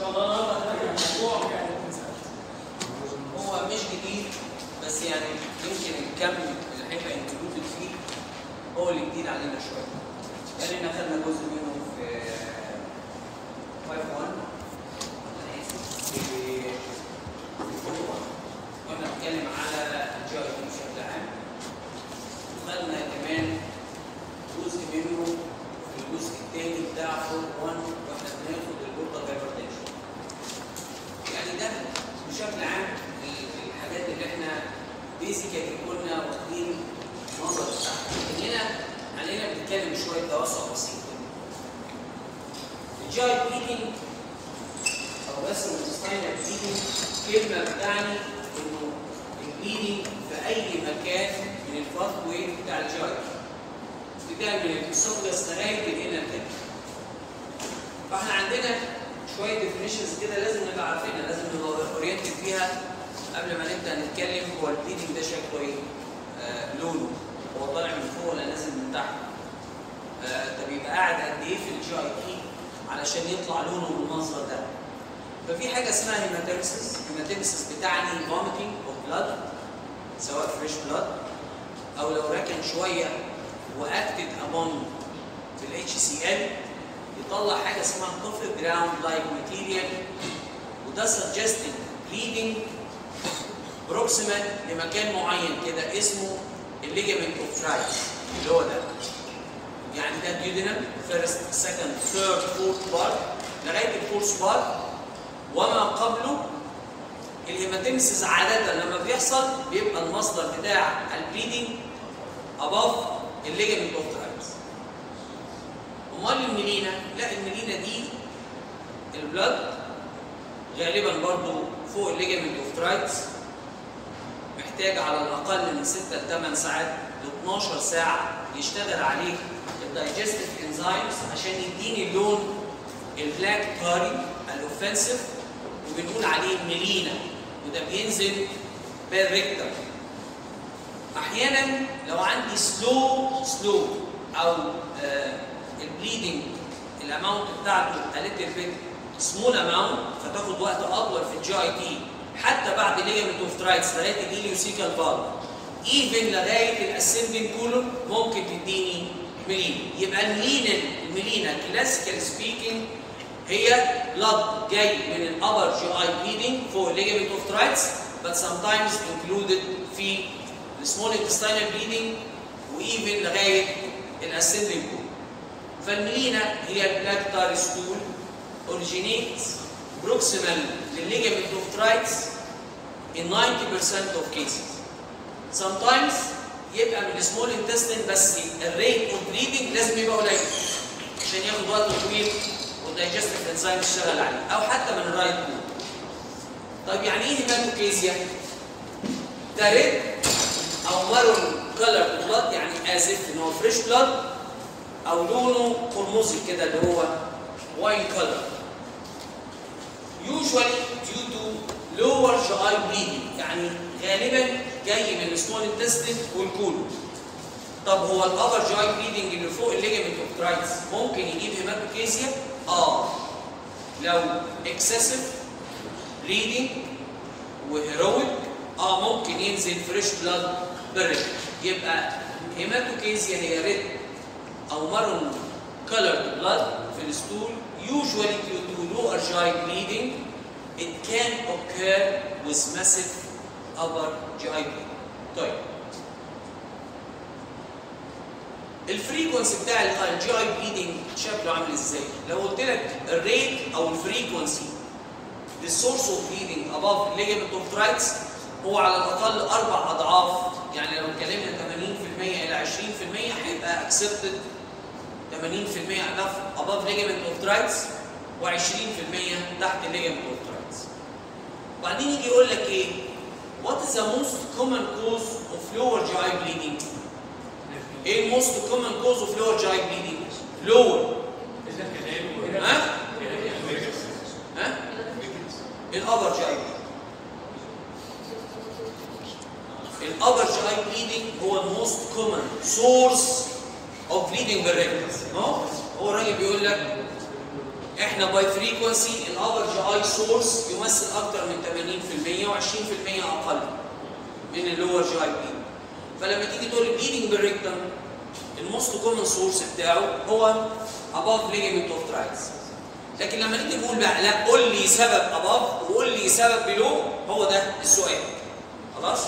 شاء الله هذا الموضوع يعني هو مش جديد بس يعني يمكن الكم اللي هيبقى انكلودد فيه هو اللي جديد علينا شويه. لان اخذنا جزء منه في 5 1 انا اسف في كنا بنتكلم على الجي اي بي بشكل عام. وخدنا كمان جزء منه في الجزء الثاني بتاع 4 1 واحنا بناخد البورتا هايبرتنشن. يعني ده بشكل عام الحاجات اللي احنا بيزيكالي كنا واخدين نظر بتاعها هنا علينا بنتكلم شويه توسع بسيط الجاي بليدنج او بس الانتستاينال بليدنج كلمه بتعني انه البليدنج في اي مكان من الفاث واي بتاع الجاي ابتداء من الاسوفجس لغايه الانر فاحنا عندنا شويه ديفينيشنز كده لازم نبقى عارفينها لازم نبقى اورينتد فيها قبل ما نبدا نتكلم هو البليدنج ده شكله ايه؟ آه لونه هو طالع من فوق ولا نازل من تحت؟ آه طب يبقى قاعد قد ايه في الجي اي بي علشان يطلع لونه بالمنظر ده؟ ففي حاجه اسمها هيماتيمسيس، هيماتيمسيس بتعني فوميتنج اوف بلاد سواء فريش بلاد او لو ركن شويه واكتد ابون في الاتش سي ال يطلع حاجه اسمها كوفي جراوند لايك ماتيريال وده سجستنج بليدنج بروكسيمال لمكان معين كده اسمه الليجامنت اوف ترايس اللي هو ده يعني ده ديودينم فيرست سكند ثيرد فورث بار لغايه الفورث بار وما قبله الهيماتيمسيس عاده لما بيحصل بيبقى المصدر بتاع البليدنج اباف الليجامنت اوف ترايس امال الميلينا لا الميلينا دي البلد غالبا برضو فوق الليجامنت اوف ترايتس محتاج على الاقل من 6 ل 8 ساعات ل 12 ساعه يشتغل عليه الدايجستيف انزيمز عشان يديني اللون البلاك كاري الاوفنسيف وبنقول عليه ميلينا وده بينزل بالريكتر احيانا لو عندي سلو سلو او آه البليدنج الاماونت بتاعته قلت بيت سمول اماونت فتاخد وقت اطول في الجي اي تي حتى بعد ليجمنت اوف ترايتس لغايه الهيليوسيكال فالف ايفن لغايه الاسندنج كولوم ممكن تديني ميلينا يبقى الميلينا الميلينا كلاسيكال سبيكينج هي بلاد جاي من الابر جي اي بليدنج فوق ليجمنت اوف ترايتس but sometimes included في السمول intestinal bleeding وايفن لغايه الاسندنج كولوم فالميلينا هي البلاك تار ستول originates proximal للليجمنت اوف ترايتس in 90% of cases. Sometimes يبقى من السمول intestine بس الريت اوف بليدنج لازم يبقى قليل عشان ياخد وقت طويل والدايجستيف انزيم يشتغل عليه او حتى من الرايت بول. طيب يعني ايه هيماتوكيزيا؟ ده ريد او مارون كلر بلاد يعني اسف ان هو فريش بلاد او لونه قرمزي كده اللي هو واين كلر usually due to lower GI bleeding يعني غالبا جاي من السمول انتستين والكولون طب هو الابر جي اي بليدنج اللي فوق الليجمنت اوف ترايتس ممكن يجيب هيماتوكيزيا اه لو اكسسيف بليدنج وهيرويك اه ممكن ينزل فريش بلاد بالريد يبقى هيماتوكيزيا هي ريد او مارون colored blood في الستول usually due to lower GI bleeding it can occur with massive upper GI bleeding طيب الفريكونسي بتاع الجي اي بليدنج شكله عامل ازاي؟ لو قلت لك الريت او الفريكونسي للسورس اوف بليدنج اباف الليجمنت اوف ترايتس هو على الاقل اربع اضعاف يعني لو اتكلمنا 80% الى 20% هيبقى اكسبتد 80% above above ligament of trites و20% تحت ligament of trites. وبعدين يجي يقول لك ايه؟ What is the most common cause of lower GI bleeding? ايه الموست common cause of lower GI bleeding؟ lower ها؟ ها؟ الأبر GI bleeding. الأبر GI bleeding هو الموست common source اوف بليدنج بالريكتس اهو هو الراجل بيقول لك احنا باي فريكونسي الافر جي اي سورس يمثل اكتر من 80% و20% اقل من اللور جي اي بي فلما تيجي تقول بليدنج بالريكتم الموست كومن سورس بتاعه هو above ligament of trites لكن لما نيجي نقول بقى لا قول لي سبب above وقول لي سبب below هو ده السؤال خلاص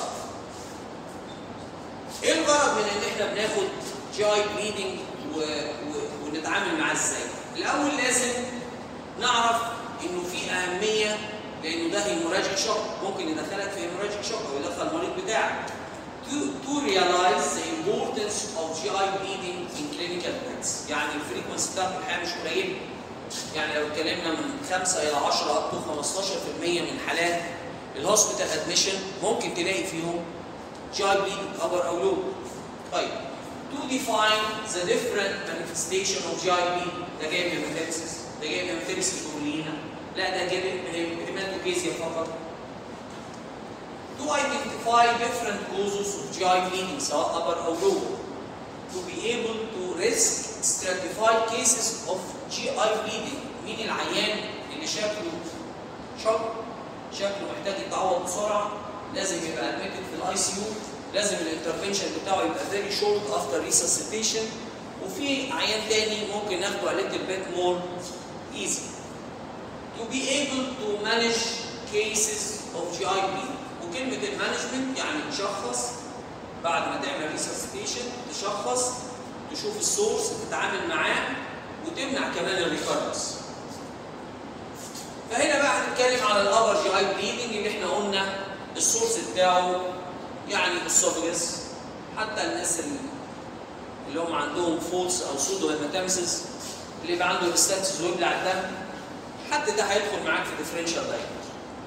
ايه الغرض من ان احنا بناخد جي اي بليدنج و... و... ونتعامل معاه ازاي الاول لازم نعرف انه في اهميه لانه ده هيموراجيك شوك ممكن يدخلك في هيموراجيك شوك او يدخل المريض بتاعك to, to realize the importance of GI bleeding in clinical practice يعني الفريكونسي بتاعته الحقيقه مش قليله يعني لو اتكلمنا من 5 الى 10 up to 15% من حالات الهوسبيتال ادميشن ممكن تلاقي فيهم GI bleeding upper او low طيب to define the different manifestation of GI bleeding ده جاي من هيماتيمسيس ده جاي من هيماتيمسيس كورلينا لا ده جاي من هيماتوكيزيا فقط to identify different causes of GI bleeding سواء upper أو lower to be able to risk stratify cases of GI bleeding مين العيان اللي شكله شوك شكله محتاج يتعوض بسرعة لازم يبقى admitted في الاي سي يو لازم الانترفنشن بتاعه يبقى very short after resuscitation وفي عيان تاني ممكن ناخده a little bit more easy to be able to manage cases of GI bleeding وكلمة المانجمنت يعني تشخص بعد ما تعمل ريسسبيشن تشخص تشوف السورس تتعامل معاه وتمنع كمان الريكارنس. فهنا بقى هنتكلم على الابر جي اي بليدنج اللي احنا قلنا السورس بتاعه يعني السوفجس حتى الناس اللي هم عندهم فولس او سودو هيماتامسيس اللي يبقى عنده ريستاتس ويبلع الدم حتى ده هيدخل معاك في ديفرنشال دايجنوز.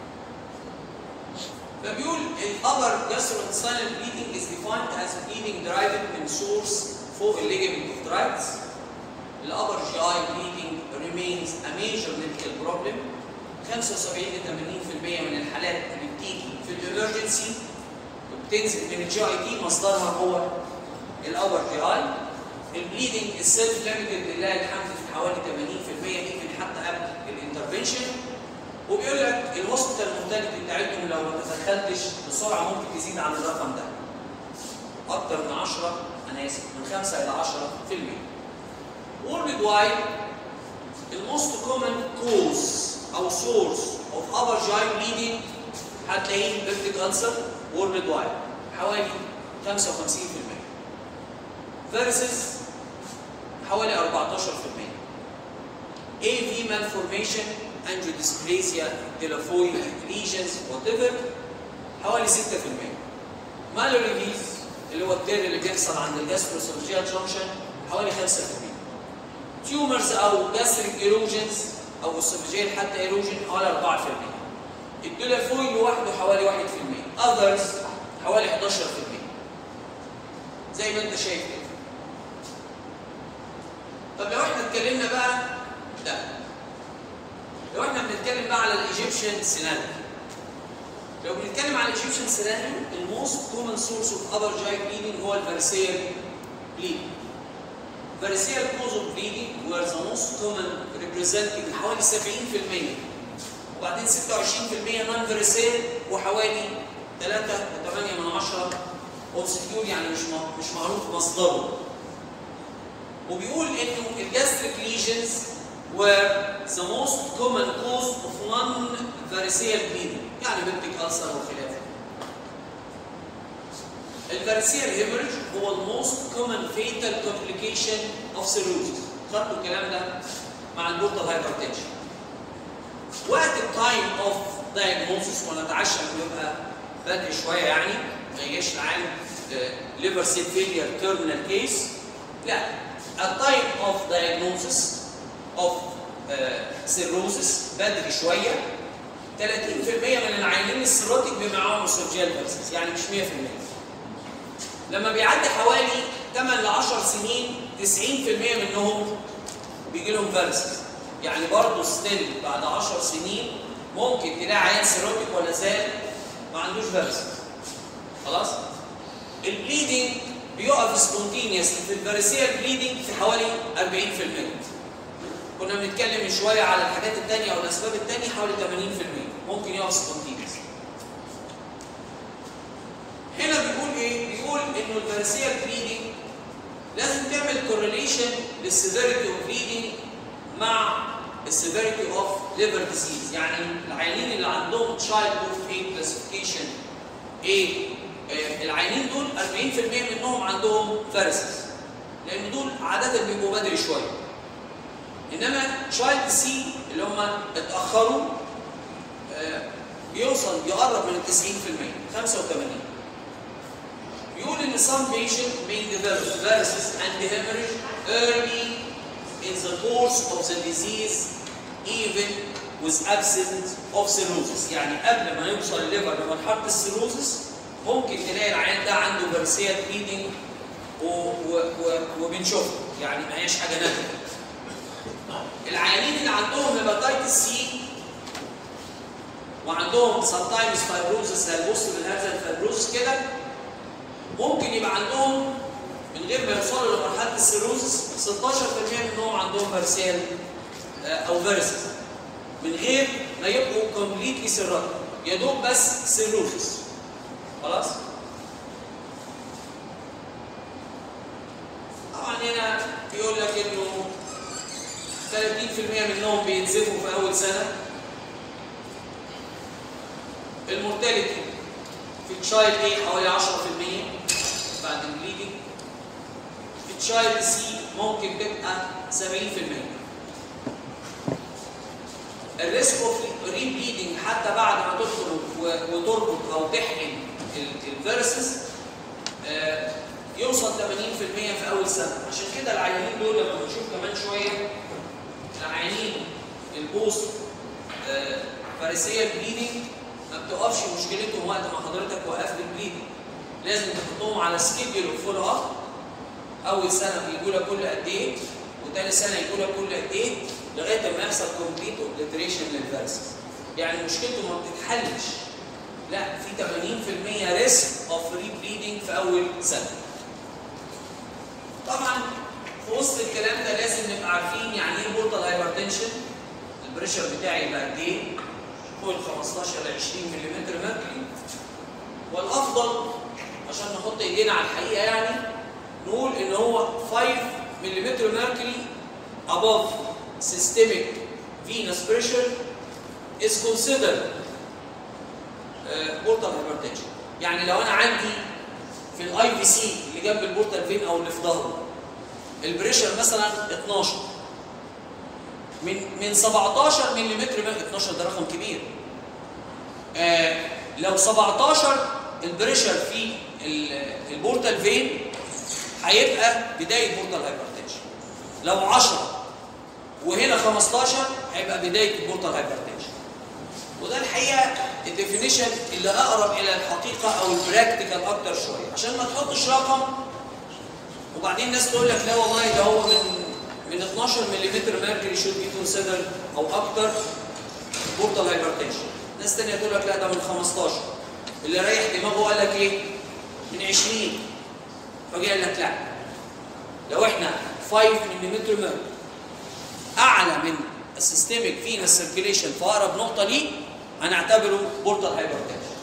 فبيقول الابر gastrointestinal bleeding is defined as bleeding derived من source فوق الليجمنت اوف ترايتس. الابر جي اي bleeding remains a major medical problem. 75 ل 80% من الحالات اللي بتيجي في الامرجنسي وبتنزل من الجي اي دي مصدرها هو الابر جي اي. البليدنج السيلف ليميتد لله الحمد في حوالي 80% يمكن حتى قبل الانترفنشن وبيقول لك الهوسبيتال مورتاليتي بتاعتهم لو ما تدخلتش بسرعه ممكن تزيد عن الرقم ده. اكتر من 10 انا اسف من 5 الى 10%. وورلد وايد الموست كومن كوز او سورس اوف ابر جاي بليدنج هتلاقيه بيبتيك ألسر وورلد وايد حوالي 55% فيرسز حوالي 14% AV malformation angiodysplasia delaphoid lesions whatever حوالي 6% مالوري ديز اللي هو التير اللي بيحصل عند الجاستروسوفجيال جونشن حوالي 5% تيومرز او جاستريك ايروجنز او اسوفجيال حتى ايروجن حوالي 4% الدولافويد لوحده حوالي 1% اذرز حوالي 11% زي ما انت شايف كده طب لو احنا اتكلمنا بقى لا لو احنا بنتكلم بقى على الايجيبشن سيناريو لو بنتكلم على الايجيبشن سيناريو الموست كومن سورس اوف ابر جاي بليدنج هو الفارسيال بليدنج varicose cause of bleeding were the most common representing حوالي 70% وبعدين 26% non varicose وحوالي 3.8 من 10 obscure يعني مش مش معروف مصدره وبيقول انه الجاستريك ليجنز were the most common cause of non-varicose bleeding يعني بيبتيك ألسر وخلافه. الفارسيال هيمرج هو الموست كومن فيتال كومبليكيشن اوف سيروزس خدتوا الكلام ده مع البورتال هايبرتنشن وقت التايم اوف دايجنوزس ونتعشى انه يبقى بدري شويه يعني ما يجيش العالم ليفر سيل فيلير تيرمينال كيس لا التايم اوف دايجنوزس اوف سيروزس بدري شويه 30% من العيانين السيروتيك بيبقى معاهم اسوفجيال فيرسس يعني مش 100% لما بيعدي حوالي 8 ل 10 سنين 90% منهم بيجي لهم فيرسس يعني برضه ستيل بعد 10 سنين ممكن تلاقي عيان سيروتيك ولا زال ما عندوش فيرسس خلاص البليدنج بيقف سبونتينيوس في الفارسيال بليدنج في حوالي 40% كنا بنتكلم من شويه على الحاجات الثانيه او الاسباب الثانيه حوالي 80% ممكن يقف سبونتينيوس هنا بيقول ايه؟ بيقول انه الفارسيال بليدنج لازم تعمل كورليشن للسيفيريتي اوف بليدنج مع السيفيريتي اوف ليفر ديزيز يعني العيانين اللي عندهم تشايلد اوف ايه كلاسيفيكيشن ايه العيانين دول 40% منهم عندهم فارسس لان دول عاده بيبقوا بدري شويه انما تشايلد سي اللي هم اتاخروا آه، بيوصل يقرب من ال 90% 85 بيقول ان some patient may develop varices and hemorrhage early in the course of the disease even with absence of cirrhosis يعني قبل ما يوصل الليفر لمرحله السيروزس ممكن تلاقي العيان ده عنده فارسيال بليدنج وبنشوفها يعني ما هياش حاجه نادره العيانين اللي عندهم هيباتيتس سي وعندهم sometimes fibrosis هنبص من هذا الفايبروزس كده ممكن يبقى عندهم من غير ما يوصلوا لمرحله السيروزس 16% منهم عندهم فارسيال او فيرسس من غير ما يبقوا كومبليتلي سيرات يا دوب بس سيروزس خلاص طبعا هنا بيقول لك انه 30% منهم بينزفوا في اول سنه المورتاليتي في التشايلد ايه حوالي 10% بعد البليدنج في التشايلد سي ممكن تبقى 70% الريسك اوف ريبليدنج حتى بعد ما تدخل و- وتربط او تحقن الفيرسز يوصل 80% في اول سنه عشان كده العيانين دول لما بنشوف كمان شويه العيانين البوست آه، فارسيه بليدنج ما بتقفش مشكلتهم وقت ما حضرتك وقفت البليدنج لازم تحطهم على سكيدول وفولو اب اول سنه بيجوا لك كل قد ايه وتاني سنه يجوا لك كل قد ايه لغايه ما يحصل كومبليت اوبليتريشن للفيرسز يعني مشكلته ما بتتحلش لا في 80% ريسك اوف ري بليدنج في اول سنه طبعا في وسط الكلام ده لازم نبقى عارفين يعني ايه بورتال هايبرتنشن البريشر بتاعي يبقى قد ايه فوق ال 15 ل 20 ملم ميركوري والافضل عشان نحط ايدينا على الحقيقه يعني نقول ان هو 5 ملم ميركوري above systemic venous pressure is considered بورتال هايبرتنشن يعني لو انا عندي في الاي في سي اللي جنب البورتال فين او اللي في ظهره البريشر مثلا 12 من من 17 ملم 12 ده رقم كبير آه لو 17 البريشر في ال- البورتال فين هيبقى بدايه بورتال هايبرتنشن لو 10 وهنا 15 هيبقى بدايه البورتال هايبرتنشن وده الحقيقه الديفينيشن اللي اقرب الى الحقيقه او البراكتيكال اكتر شويه عشان ما تحطش رقم وبعدين الناس تقول لك لا والله ده هو من من 12 ملم ميركوري شود بي كونسيدر او اكتر بورتال هايبرتنشن ناس ثانيه تقول لك لا ده من 15 اللي ريح دماغه قال لك ايه من 20 فجاء قال لك لا لو احنا 5 ملم ميركوري اعلى من السيستميك فينا سيركيليشن في اقرب نقطه ليه هنعتبره بورتال هايبرتنشن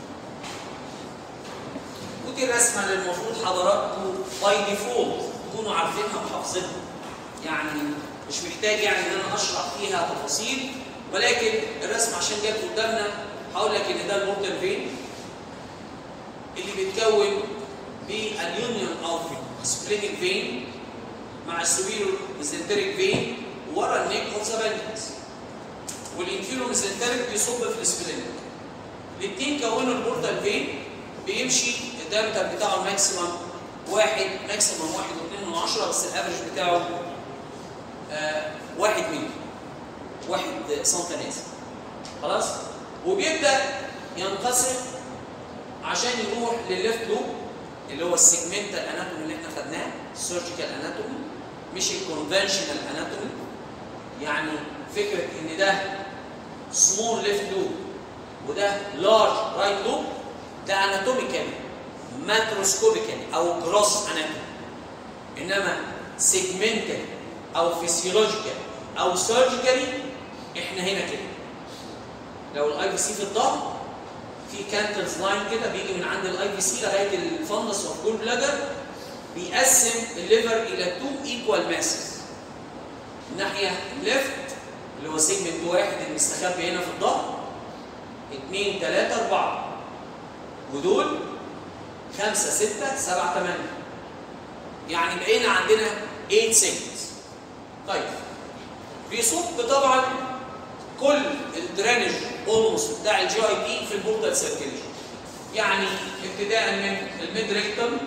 ودي الرسمه اللي المفروض حضراتكم باي ديفولت تكونوا عارفينها وحافظينها يعني مش محتاج يعني ان انا اشرح فيها تفاصيل ولكن الرسمه عشان جت قدامنا هقول لك ان ده المورتال فين اللي بيتكون باليونيون اوف سبلينج فين مع السوبيرو ميزنتريك فين ورا النيك اوف ذا بندكس والانفيرو ميزنتريك بيصب في السبلينج الاثنين كونوا البورتال فين بيمشي الدايمتر بتاعه ماكسيمم واحد ماكسيمم واحد واثنين من عشرة بس الافرج بتاعه آه واحد ملي واحد سنتناز خلاص وبيبدا ينقسم عشان يروح للليفت لوب اللي هو السيجمنتال اناتومي اللي احنا خدناه السيرجيكال اناتومي مش الكونفنشنال اناتومي يعني فكره ان ده سمول ليفت لوب وده لارج رايت لوب ده اناتوميكالي ماكروسكوبيكالي او جروس اناتومي انما سيجمنتال او فيسيولوجيكال او سيرجيكالي احنا هنا كده لو الاي في سي في الظهر في كانتلز لاين كده بيجي من عند الاي في سي لغايه الفندس اوف جول بلادر بيقسم الليفر الى تو ايكوال ماسز الناحيه الليفت اللي هو سيجمنت واحد المستخبي هنا في الظهر اثنين ثلاثة أربعة ودول خمسة ستة سبعة ثمانية يعني بقينا عندنا 8 سيجمنتس طيب بيصب طبعا كل الدرينج اولموست بتاع الجي اي بي في البورتال سيركيليشن يعني ابتداء من الميد ريكتم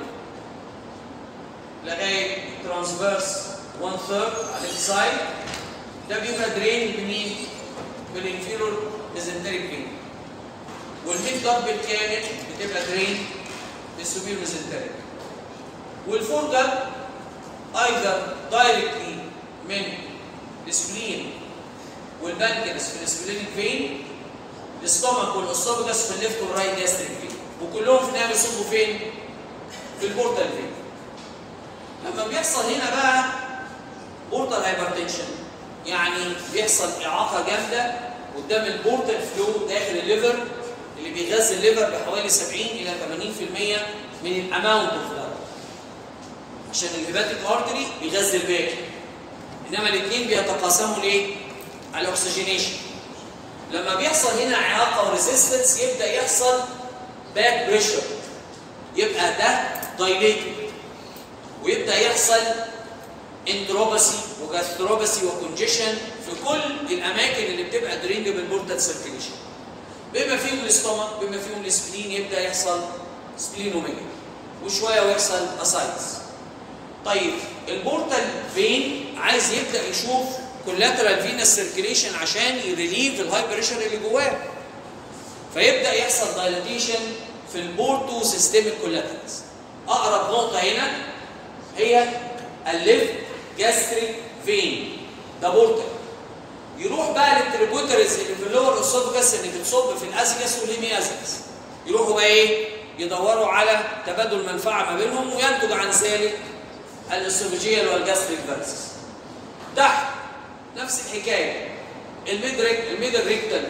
لغايه ترانسفيرس 1 ثيرد على الليفت سايد ده بيبقى درين بمين؟ بالانفيرور ميزنتريك فين والميد دب بالكامل بتبقى درين بالسوبير ميزنتريك والفور جد ايذر دايركتلي من السبلين والبنكرس في السبلينيك فين الاستومك والاسوفجس في الليفت والرايت جاستريك فين وكلهم في النهايه بيصبوا فين؟ في البورتال فين لما بيحصل هنا بقى بورتال هايبرتنشن يعني بيحصل اعاقه جامده قدام البورتال فلو داخل الليفر اللي بيغذي الليفر بحوالي 70 الى 80% من الاماونت اوف بلاد عشان الهيباتيك ارتري بيغذي الباقي انما الاثنين بيتقاسموا ليه؟ على الاكسجينيشن لما بيحصل هنا اعاقه وريزيستنس يبدا يحصل باك بريشر يبقى ده دايليتد ويبدا يحصل انتروباسي وجاستروباسي وكونجيشن في كل الاماكن اللي بتبقى درينج بالبورتال سيركيليشن بما فيهم الاستومك بما فيهم السبلين يبدا يحصل سبلينوميجا وشويه ويحصل اسايتس طيب البورتال فين عايز يبدا يشوف كولاترال فينس سيركيليشن عشان يريليف الهاي بريشر اللي جواه فيبدا يحصل دايلاتيشن في البورتو سيستميك كولاترالز اقرب نقطه هنا هي الليفت جاستريك فين ده بورتال يروح بقى للتريبوتريز اللي في اللور اسوفجاس اللي بتصب في الازجس والهيميازجس يروحوا بقى ايه يدوروا على تبادل منفعه ما بينهم وينتج عن ذلك الاسوفيجيال والجاستريك فيرسس تحت نفس الحكايه الميدريك الميدل ريكتال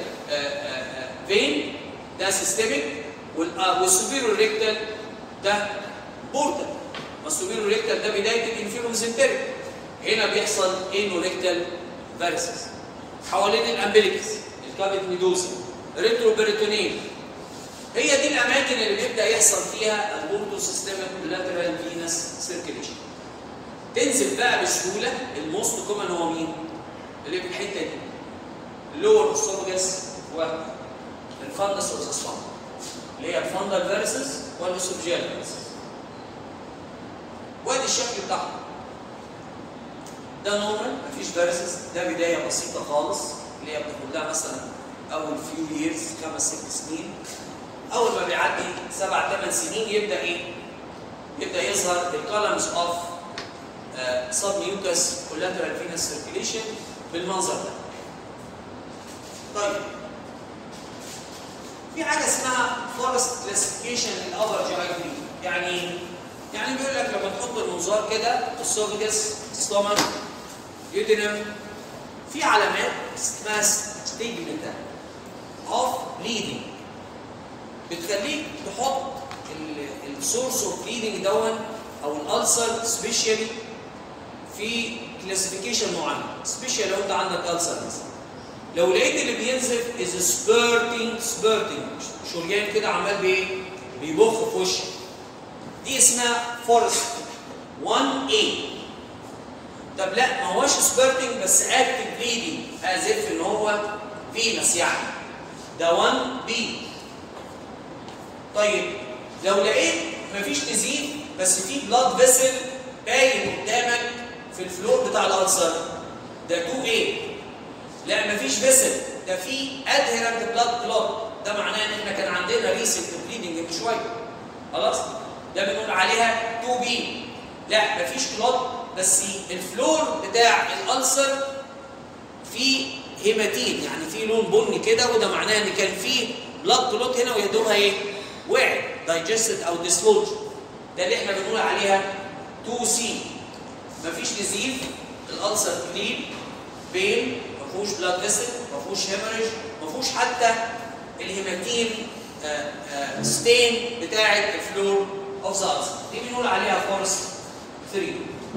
فين ده سيستميك والسوبيرو ريكتال ده بورتال السوبيرو ريكتال ده بدايه الانفيروميزنتريك هنا بيحصل انو ريكتال فيرسس حوالين الامبليكس الكابت ميدوسا ريترو بيريتونيل هي دي الاماكن اللي بيبدا يحصل فيها البورتو سيستميك لاترال فينس سيركيليشن تنزل بقى بسهوله الموست كومن هو مين؟ اللي في الحته دي اللور اسوفجس والفندس اوزاسفان اللي هي الفندل فيرسس والاسوفجيال فيرسس وادي الشكل بتاعهم ده نورمال مفيش فيرسس ده بدايه بسيطه خالص اللي هي بتاخد لها مثلا اول فيو ييرز خمس ست سنين اول ما بيعدي سبع ثمان سنين يبدا ايه؟ يبدا يظهر الكولمز اوف سب ميوكس كولاترال فينس سيركيليشن بالمنظر ده. طيب في حاجه اسمها فورست كلاسيفيكيشن للابر جي اي بي يعني يعني بيقول لك لما تحط المنظار كده اسوفجس ستومك يودينم في علامات اسمها ستيجمنتا اوف بليدنج بتخليك تحط السورس اوف بليدنج دون او الالسر سبيشالي في كلاسيفيكيشن معين سبيشال لو انت عندك السر مثلا لو لقيت اللي بينزف از سبيرتنج سبيرتنج شريان كده عمال بايه؟ بيبخ في وشك دي اسمها فورست 1A طب لا ما هوش سبيرتنج بس اكتف بليدنج از اف ان هو فينس يعني ده 1B طيب لو لقيت مفيش نزيف بس في بلاد فيسل باين قدامك في الفلور بتاع الالسر ده 2A لا مفيش فيسل ده في ادهيرنت بلاد كلوت ده معناه ان احنا كان عندنا ريسنت بليدنج من شويه خلاص ده بنقول عليها 2 بي لا مفيش كلوت بس الفلور بتاع الالسر فيه هيماتين يعني فيه لون بني كده وده معناه ان كان فيه بلاد كلوت هنا ويا دوبها ايه؟ وقعت دايجستد او ديسلوج ده اللي احنا بنقول عليها 2 سي مفيش نزيف الالسر كلين بين ما فيهوش بلاد فيسل ما فيهوش هيموريج ما فيهوش حتى الهيماتين ستين بتاعه الفلور اوف ذا دي بنقول عليها فورس 3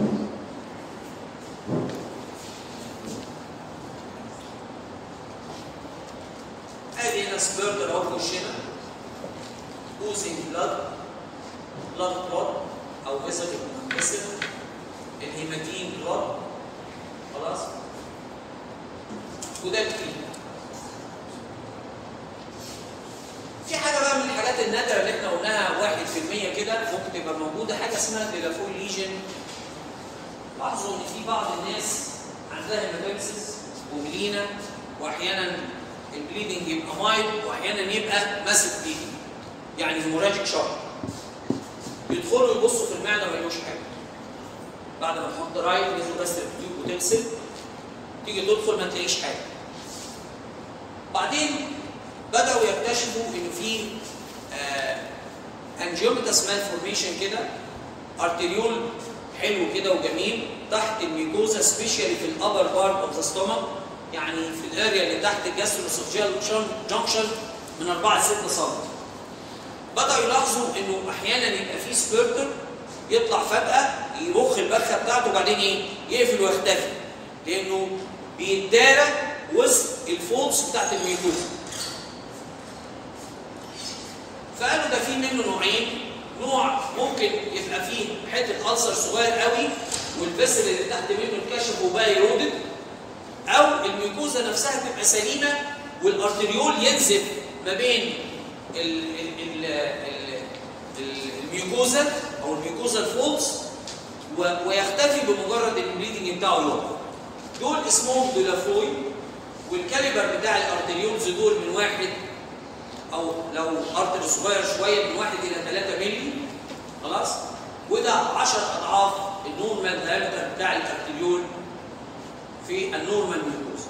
ادي هنا سبيرتر اهو في وشنا اوزنج بلاد بلاد كلوت او فيزل فيزل الهيماتين كلوت خلاص وده الكلين في حاجه بقى من الحاجات النادره اللي احنا قلناها 1% كده ممكن تبقى موجوده حاجه اسمها ديلافول ليجن لاحظوا ان في بعض الناس عندها هيماتوكسس وملينا واحيانا البليدنج يبقى مايل واحيانا يبقى ماسك بليدنج يعني هيموراجيك شوك يدخلوا يبصوا في المعده ما يلاقوش حاجه بعد ما تحط رايت نزلوا بس التيوب وتغسل تيجي تدخل ما تلاقيش حاجه بعدين بداوا يكتشفوا ان في انجيومتاس مالفورميشن كده ارتريول حلو كده وجميل تحت الميكوزا سبيشالي في الابر بارت اوف ذا ستومك يعني في الاريا اللي تحت الجاستروسوفجيال جانكشن من 4 ل 6 سم بداوا يلاحظوا انه احيانا يبقى في سبيرتر يطلع فجاه يبخ البخه بتاعته وبعدين ايه يقفل ويختفي لانه بيتدارى وسط الفولز بتاعت الميكوزا فقالوا ده في منه نوعين نوع ممكن يبقى فيه حته ألسر صغير قوي والفسل اللي تحت منه اتكشف وبقى يرودد او الميكوزا نفسها تبقى سليمه والارتريول ينزل ما بين ال ال ال ال الميكوزا او الميكوزا الفولز ويختفي بمجرد ان البليدنج بتاعه يقف دول اسمهم دولافوي والكاليبر بتاع الارتريولز دول من واحد او لو ارتر صغير شويه من 1 الى 3 مللي خلاص وده 10 اضعاف النورمال دايمتر بتاع الارتريول في النورمال ميوكوزا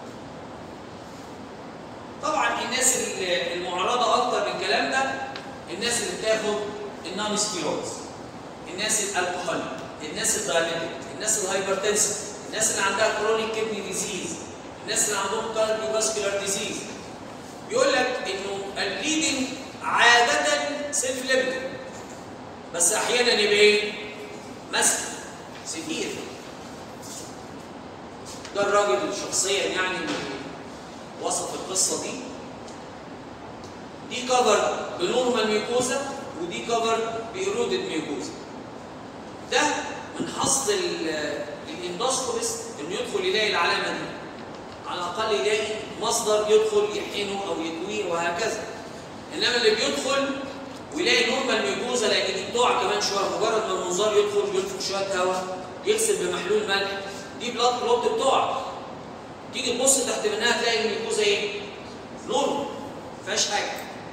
طبعا الناس المعرضه اكتر للكلام ده الناس اللي بتاخد النون ستيرويدز الناس الالكحوليك الناس الدايابيتيك الناس الهايبرتنسف الناس اللي عندها كرونيك كدني ديزيز الناس اللي عندهم كارديوفاسكولار ديزيز بيقول لك انه البليدنج عاده سيلف ليميتد بس احيانا يبقى ايه؟ مسك سفير ده الراجل شخصيا يعني اللي وصف القصه دي دي كفر بنورمال ميوكوزا ودي كفر بإيرودد ميوكوزا ده من حظ الاندوسكوبست انه يدخل يلاقي العلامه دي على الاقل يلاقي مصدر يدخل يحقنه او يكويه وهكذا انما اللي بيدخل ويلاقي نورمال ميوكوزا لان دي بتقع كمان شويه مجرد ما المنظار يدخل ينفخ شويه هواء يغسل بمحلول ملح دي بلاد كلوت بتقع تيجي تبص تحت منها تلاقي الميوكوزا ايه؟ نورمال ما فيهاش حاجه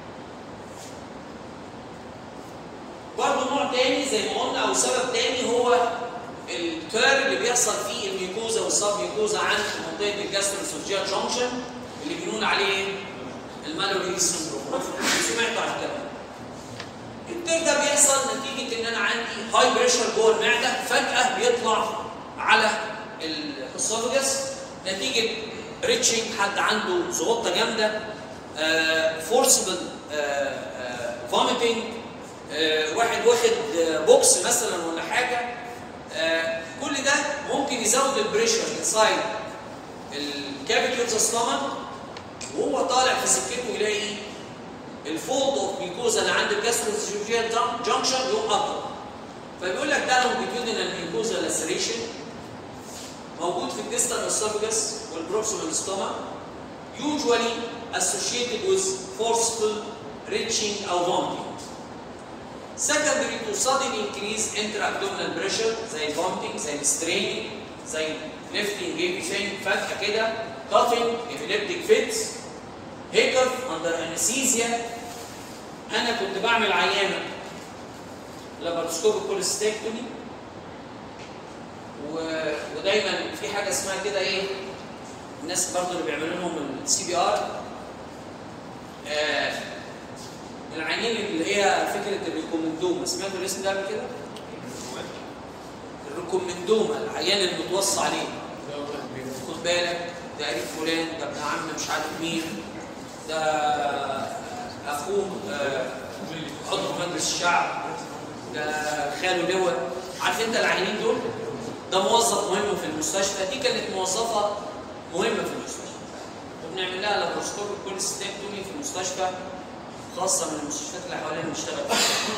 برضه نوع تاني زي ما قلنا او سبب تاني هو الكير اللي بيحصل فيه الميوكوزا والسب ميوكوزا عند منطقه الجاستروسوفجيال جونكشن اللي بنقول عليه المالوري سندروم سمعتوا عن الكلام التير ده بيحصل نتيجه ان انا عندي هاي بريشر جوه المعده فجاه بيطلع على الاسوفجس نتيجه ريتشنج حد عنده زغطه جامده فورسبل فوميتنج واحد واخد بوكس مثلا ولا حاجه آه كل ده ممكن يزود البريشر انسايد الكافيتي اوف ذا وهو طالع في سكته يلاقي الفولد اوف ميكوزا اللي عند الجاستروسوفيال جانكشن يقوم اكتر فبيقول لك ده لونجيتيودينال ميكوزا لاسريشن موجود في الديستال اسوفجس والبروكسيمال ستوما usually associated with forceful retching او vomiting secondary to sudden increase intra-abdominal pressure زي الفومتنج زي الستريننج زي lifting everything فجأة كده coughing epileptic fits hiccup under anesthesia أنا كنت بعمل عيانة لاباروسكوب كوليستكتومي و... ودايما في حاجة اسمها كده إيه الناس برضه اللي بيعملوا لهم السي بي ار آه العينين اللي هي فكره الريكومندوما سمعتوا الاسم ده قبل كده؟ الريكومندوما العيان المتوصى عليه واخد بالك ده قريب فلان ده ابن عم مش عارف مين ده اخوه آه، عضو مجلس الشعب ده خاله لواء عارف انت العينين دول ده موظف مهم في المستشفى دي كانت موظفه مهمه في المستشفى وبنعمل لها لابروسكوب كل ستيك دول في المستشفى خاصه من المستشفيات اللي حوالينا بنشتغل فيها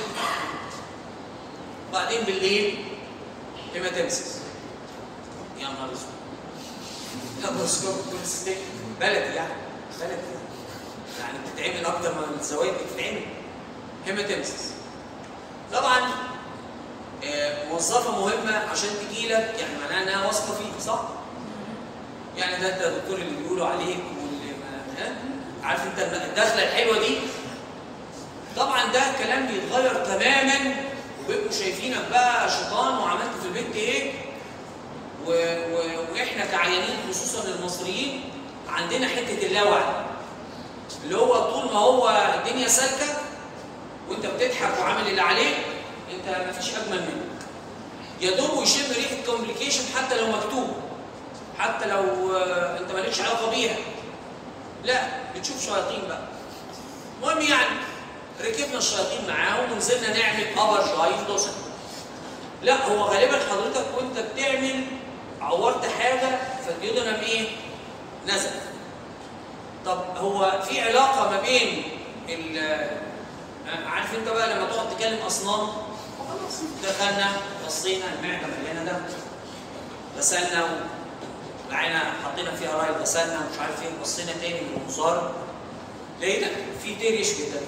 بعدين بالليل هيماتيمسيس يا نهار اسود لابروسكوب كل ستيك بلدي يعني بلدي يعني يعني بتتعمل اكتر من الزوايد بتتعمل هيماتيمسيس طبعا آه، موظفه مهمه عشان تجي لك يعني معناها انها واثقه فيك صح؟ يعني ده انت الدكتور اللي بيقولوا عليك واللي ما ها؟ عارف انت الدخله الحلوه دي طبعا ده كلام بيتغير تماما وبيبقوا شايفينك بقى شيطان وعملت في البيت ايه و... و... واحنا كعيانين خصوصا المصريين عندنا حته اللاوعي اللي هو طول ما هو الدنيا سالكه وانت بتضحك وعامل اللي عليك انت مفيش اجمل منك يا دوب يشم ريحه كومبليكيشن حتى لو مكتوب حتى لو آه، انت مالكش علاقه بيها لا بتشوف شياطين بقى المهم يعني ركبنا الشياطين معاهم ونزلنا نعمل ابر شايف دوسن لا هو غالبا حضرتك وانت بتعمل عورت حاجه فالديودنم ايه؟ نزل طب هو في علاقه ما بين ال آه، عارف انت بقى لما تقعد تكلم اصنام خلاص دخلنا بصينا المعده مليانه دم غسلنا معانا حطينا فيها راي غسلنا ومش عارف ايه بصينا تاني بالمنظار لقينا في دير يشبه ده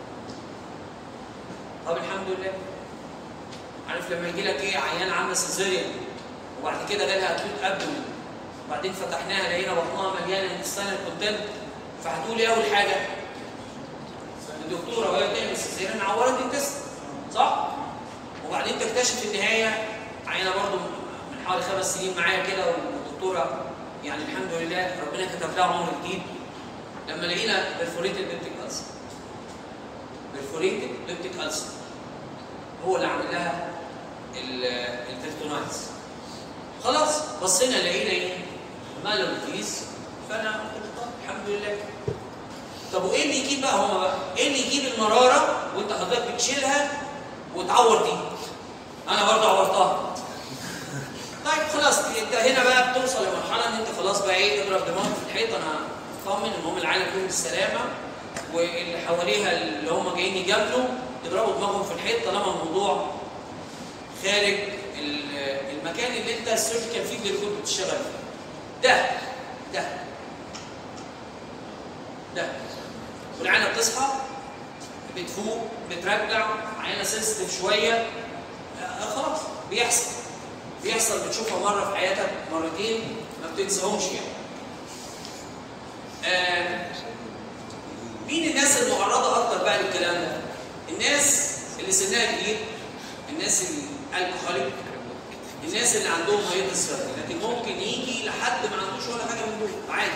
طب الحمد لله عارف لما يجي لك ايه عيان عامله سيزيريان وبعد كده جالها اكيوت ابدومين وبعدين فتحناها لقينا بطنها مليانه انتستانال كونتنت فهتقول ايه اول حاجه؟ الدكتوره وهي بتعمل سيزيريان عورت الجسم صح؟ وبعدين تكتشف في النهايه عينه برضو من حوالي خمس سنين معايا كده والدكتوره يعني الحمد لله ربنا كتب لها عمر جديد لما لقينا برفوريتد بيبتيك ألسر برفوريتد بيبتيك ألسر هو اللي عامل لها البيرتونايتس خلاص بصينا لقينا ايه؟ مالوريتيز فانا قلت طب الحمد لله طب وايه اللي يجيب بقى هما بقى؟ ايه اللي يجيب المراره وانت حضرتك بتشيلها وتعور دي؟ انا برضه عورتها. طيب خلاص انت هنا بقى بتوصل لمرحله ان انت خلاص بقى ايه اضرب دماغك في الحيط انا اطمن المهم العالم كله بالسلامه واللي حواليها اللي هم جايين يجاملوا يضربوا دماغهم في الحيط طالما الموضوع خارج ال- المكان اللي انت السيرجيكال فيلد اللي كنت بتشتغل فيه. ده ده ده والعينه بتصحى بتفوق بترجع عينه سنسيتيف شويه آه، خلاص بيحصل بيحصل بتشوفها مره في حياتك مرتين ما بتنساهمش يعني آه، مين الناس المعرضه اكتر بقى للكلام ده؟ الناس اللي سنها كبير الناس الالكحوليك الناس اللي عندهم مريض السكر لكن ممكن يجي لحد ما عندوش ولا حاجه من دول عادي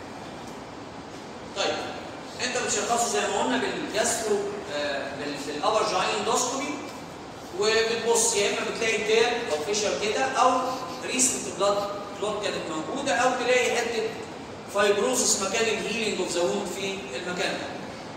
طيب انت بتشخصه زي ما قلنا بالجاسترو آه، بال- بالابر جاين اندوسكوبي وبتبص يا اما بتلاقي تير او فيشر كده او ريسنت بلاد كلوت كانت موجوده او تلاقي حته فايبروزس مكان الهيلينج اوف ذا ووند في المكان ده.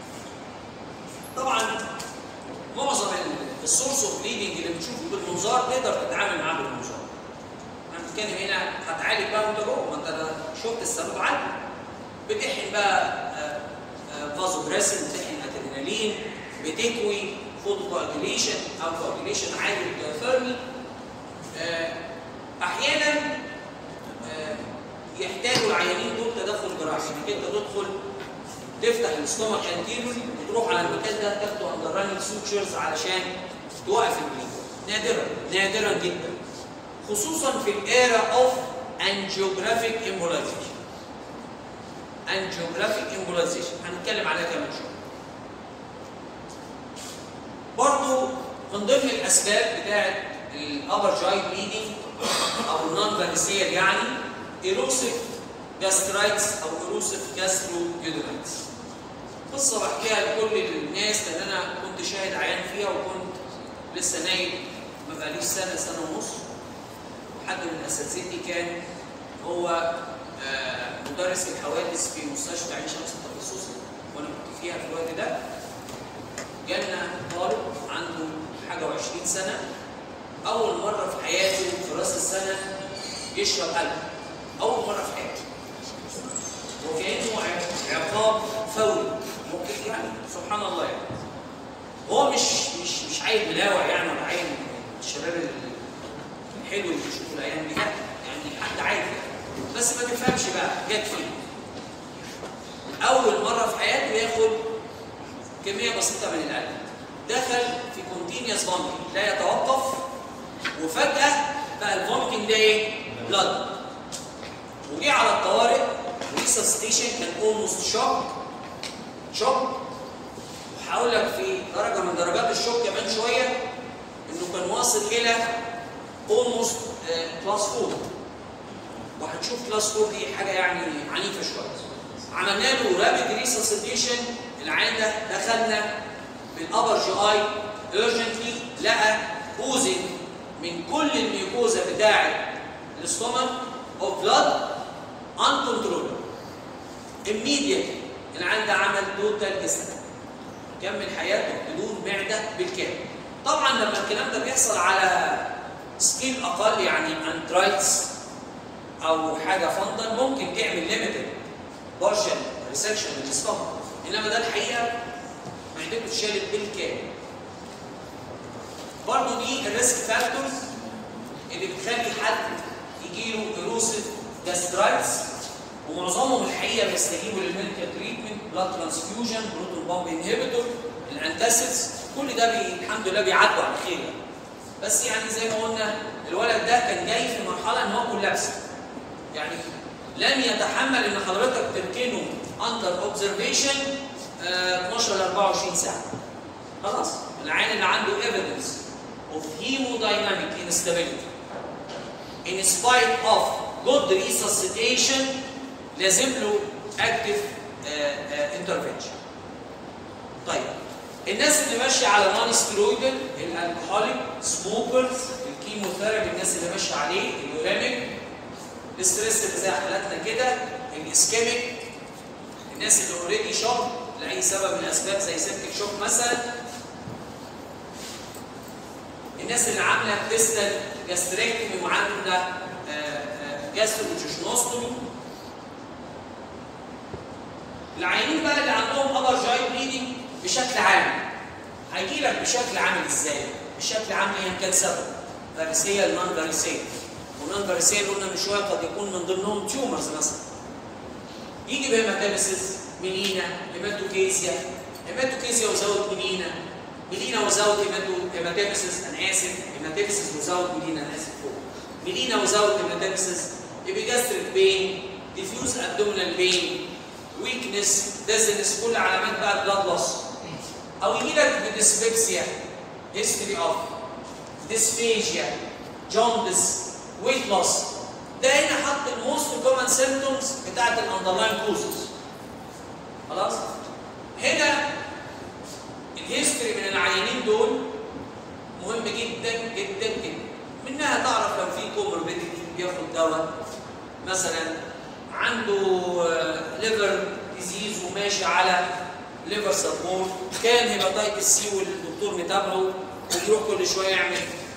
طبعا معظم السورس اوف بليدنج اللي بتشوفه بالمنظار تقدر تتعامل معاه بالمنظار. احنا بنتكلم هنا هتعالج بقى وانت جوه ما انت ده شفت السبب عالي. بتحقن بقى فازو بريسن بتحقن ادرينالين بتكوي فوتو كواجيليشن او كواجيليشن عادي ثيرمي احيانا آه، يحتاجوا العيانين دول تدخل جراحي انك انت تدخل تفتح الاستومك انتيريور وتروح على المكان ده تاخده اندر رانينج سوتشرز علشان توقف البليد نادرا نادرا جدا خصوصا في الايرا اوف انجيوجرافيك امبولايزيشن انجيوجرافيك امبولايزيشن هنتكلم عليها كمان شويه برضو من ضمن الاسباب بتاعت الابر جاي بليدنج او النون فانيسيال يعني ايروسيف جاسترايتس او ايروسيف جاسترو جيودرايتس قصه بحكيها لكل الناس لان انا كنت شاهد عيان فيها وكنت لسه نايم ما بقاليش سنه سنه ونص حد من اساتذتي كان هو آه، مدرس الحوادث في مستشفى عين شمس التخصصي وانا كنت فيها في الوقت ده جالنا طالب عنده حاجه و20 سنه اول مره في حياته في راس السنه يشرب قلب اول مره في حياته وكانه ع- عقاب فوري ممكن يعني سبحان الله يعني هو مش مش مش عيل ملاوع يعني ولا عيل من الشباب ال- الحلو اللي بيشوفوا الايام دي لا يعني حد عادي يعني. بس ما تفهمش بقى جت فين اول مره في حياته ياخد كميه بسيطه من القلب دخل في كونتينيوس فومتنج لا يتوقف وفجاه بقى الفومتنج ده ايه؟ بلاد وجي على الطوارئ ريسستيشن كان اولموست شوك شوك وهقول لك في درجه من درجات الشوك كمان شويه انه كان واصل الى اولموست كلاس 4 وهنشوف كلاس 4 دي حاجه يعني عنيفه شويه عملنا له رابيد ريسسيتيشن العيان ده دخلنا بالابر جي اي ايرجنتلي لقى اوزن من كل الميوكوزا بتاعه الاستومك اوف بلاد انكنترول immediately العيان ده عمل توتال ديستنس كمل حياته بدون معده بالكامل طبعا لما الكلام ده بيحصل على سكيل اقل يعني انترايتس او حاجه فندل ممكن تعمل ليميتد بارشل ريسكشن للاستومك انما ده الحقيقه معدته اتشالت بالكامل برضه دي الريسك فاكتورز اللي بتخلي حد يجيله ايروسيف جاسترايتس ومعظمهم الحقيقه بيستجيبوا للميديكال تريتمنت بلاد ترانسفيوجن بروتون بامب انهبيتور الانتاسيدز كل ده بي الحمد لله بيعدوا على خير يعني. بس يعني زي ما قلنا الولد ده كان جاي في مرحله ان هو كولابس يعني لم يتحمل ان حضرتك تركنه اندر اوبزرفيشن 12 ل 24 ساعه خلاص العين اللي عنده ايفيدنس اوف هيمودايناميك instability in spite of good resuscitation لازم له active انترفنشن طيب الناس اللي ماشيه على نون ستيرويدال الالكحوليك سموكرز الكيموثيرابي الناس اللي ماشيه عليه اليوراميك الاستريس اللي زي حالاتنا كده الاسكيميك الناس اللي اوريدي شوك لاي سبب من الاسباب زي سيبتك شوك مثلا الناس اللي عامله ديستال جاستريكتومي وعامله جاستروجيشنوستومي العيانين بقى اللي عندهم ابر جاي بليدنج بشكل عام هيجي لك بشكل عامل ازاي؟ بشكل عام ايا كان سبب فارسيال نون فارسيال ونون فارسيال قلنا من شويه قد يكون من ضمنهم تيومرز مثلا يجي بهيماتيمسيس ميلينا هيماتوكيزيا هيماتوكيزيا وزود ميلينا ميلينا وزود هيماتو هيماتيمسيس انا اسف هيماتيمسيس وزود ميلينا انا اسف فوق ميلينا وزود هيماتيمسيس ايبيجاستريك بين ديفيوز ابدومينال بين ويكنس ديزنس كل علامات بقى البلاد لوس او يجي لك بديسبيبسيا هيستوري اوف ديسفيجيا جوندس ويت لوس ده هنا حط الموست كومن سيمبتومز بتاعت الاندرلاين كوزز خلاص هنا الهيستوري من العيانين دول مهم جدا جدا جدا منها تعرف لو في كوموربيديتي بياخد دواء مثلا عنده ليفر ديزيز وماشي على ليفر سبورت كان هيباتايتس سي والدكتور متابعه ويروح كل شويه يعمل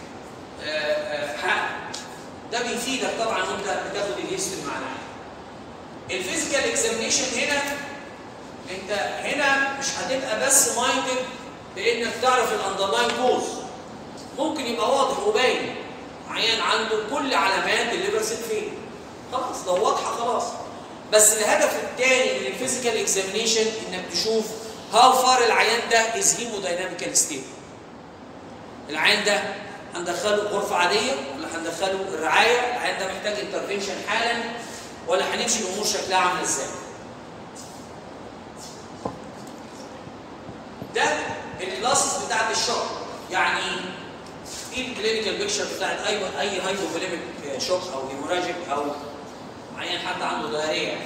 حق ده بيفيدك طبعا وانت بتاخد الهيستوري مع العيان الفيزيكال اكزامينيشن هنا انت هنا مش هتبقى بس مايندد بانك تعرف الاندرلاين كوز ممكن يبقى واضح وباين عيان عنده كل علامات الليفر سيل فين خلاص لو واضحه خلاص بس الهدف الثاني من الفيزيكال اكزامينيشن انك تشوف هاو فار العيان ده از هيمودايناميكال ستيبل العيان ده هندخله غرفه عاديه ولا هندخله الرعايه العيان ده محتاج انترفنشن حالا ولا هنمشي الامور شكلها عامله ازاي ده الكلاسز بتاعت الشوك يعني في الكلينيكال بيكشر بتاعت اي اي هايبوفوليميك شوك او هيموراجيك او عيان حتى عنده ضرريه يعني.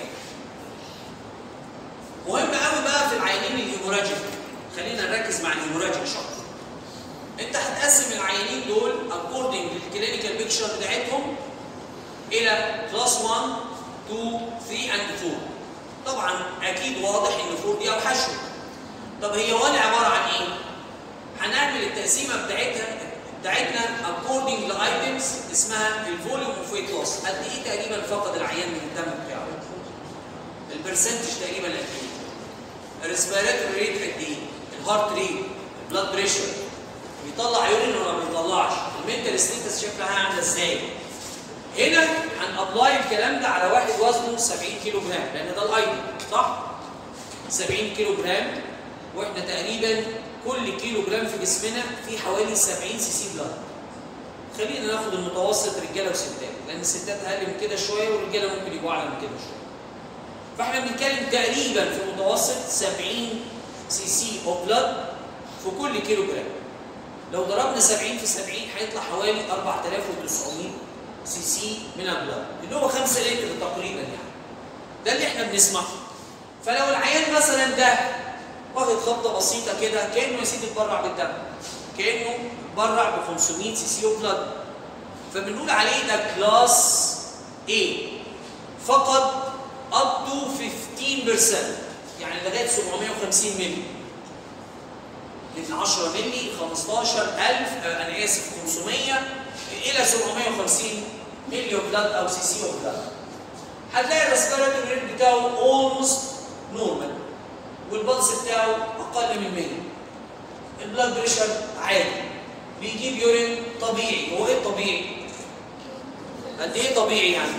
مهم قوي بقى في العيانين الهيموراجيك خلينا نركز مع الهيموراجيك شوك انت هتقسم العيانين دول اكوردنج للكلينيكال بيكشر بتاعتهم الى كلاس 1 2 3 اند 4 طبعا اكيد واضح ان 4 دي اوحشهم طب هي 1 عباره عن ايه؟ هنعمل التقسيمه بتاعتها بتاعتنا according لايتمز اسمها الفوليوم اوف ويت لوس قد ايه تقريبا فقد العيان من الدم بتاعه البرسنتج تقريبا قد ايه الريسبيراتوري ريت قد ايه الهارت ريت البلاد بريشر بيطلع يورين ولا ما بيطلعش المنتال ستيتس شكلها عامله ازاي هنا هنابلاي الكلام ده على واحد وزنه 70 كيلو جرام لان ده الايتم صح 70 كيلو جرام واحنا تقريبا كل كيلو جرام في جسمنا فيه حوالي 70 سي سي بلاد خلينا ناخد المتوسط رجاله وستات لان الستات اقل من كده شويه والرجاله ممكن يبقوا اعلى من كده شويه فاحنا بنتكلم تقريبا في متوسط 70 سي سي اوف بلاد في كل كيلو جرام لو ضربنا 70 في 70 هيطلع حوالي 4900 سي سي من البلاد اللي هو 5 لتر تقريبا يعني ده اللي احنا بنسمعه فلو العيان مثلا ده واخد خبطه بسيطه كده كانه يا سيدي اتبرع بالدم كانه اتبرع ب 500 سي سي اوف بلاد فبنقول عليه ده كلاس A فقد up to 15% يعني لغايه 750 مللي من 10 مللي 15000 انا اسف 500 الى 750 مللي اوف بلاد او سي سي اوف بلاد هتلاقي الريسبيراتوري ريت بتاعه اولموست نورمال والبلس بتاعه اقل من 100 البلاد بريشر عادي بيجيب يورين طبيعي هو ايه الطبيعي؟ قد ايه طبيعي يعني؟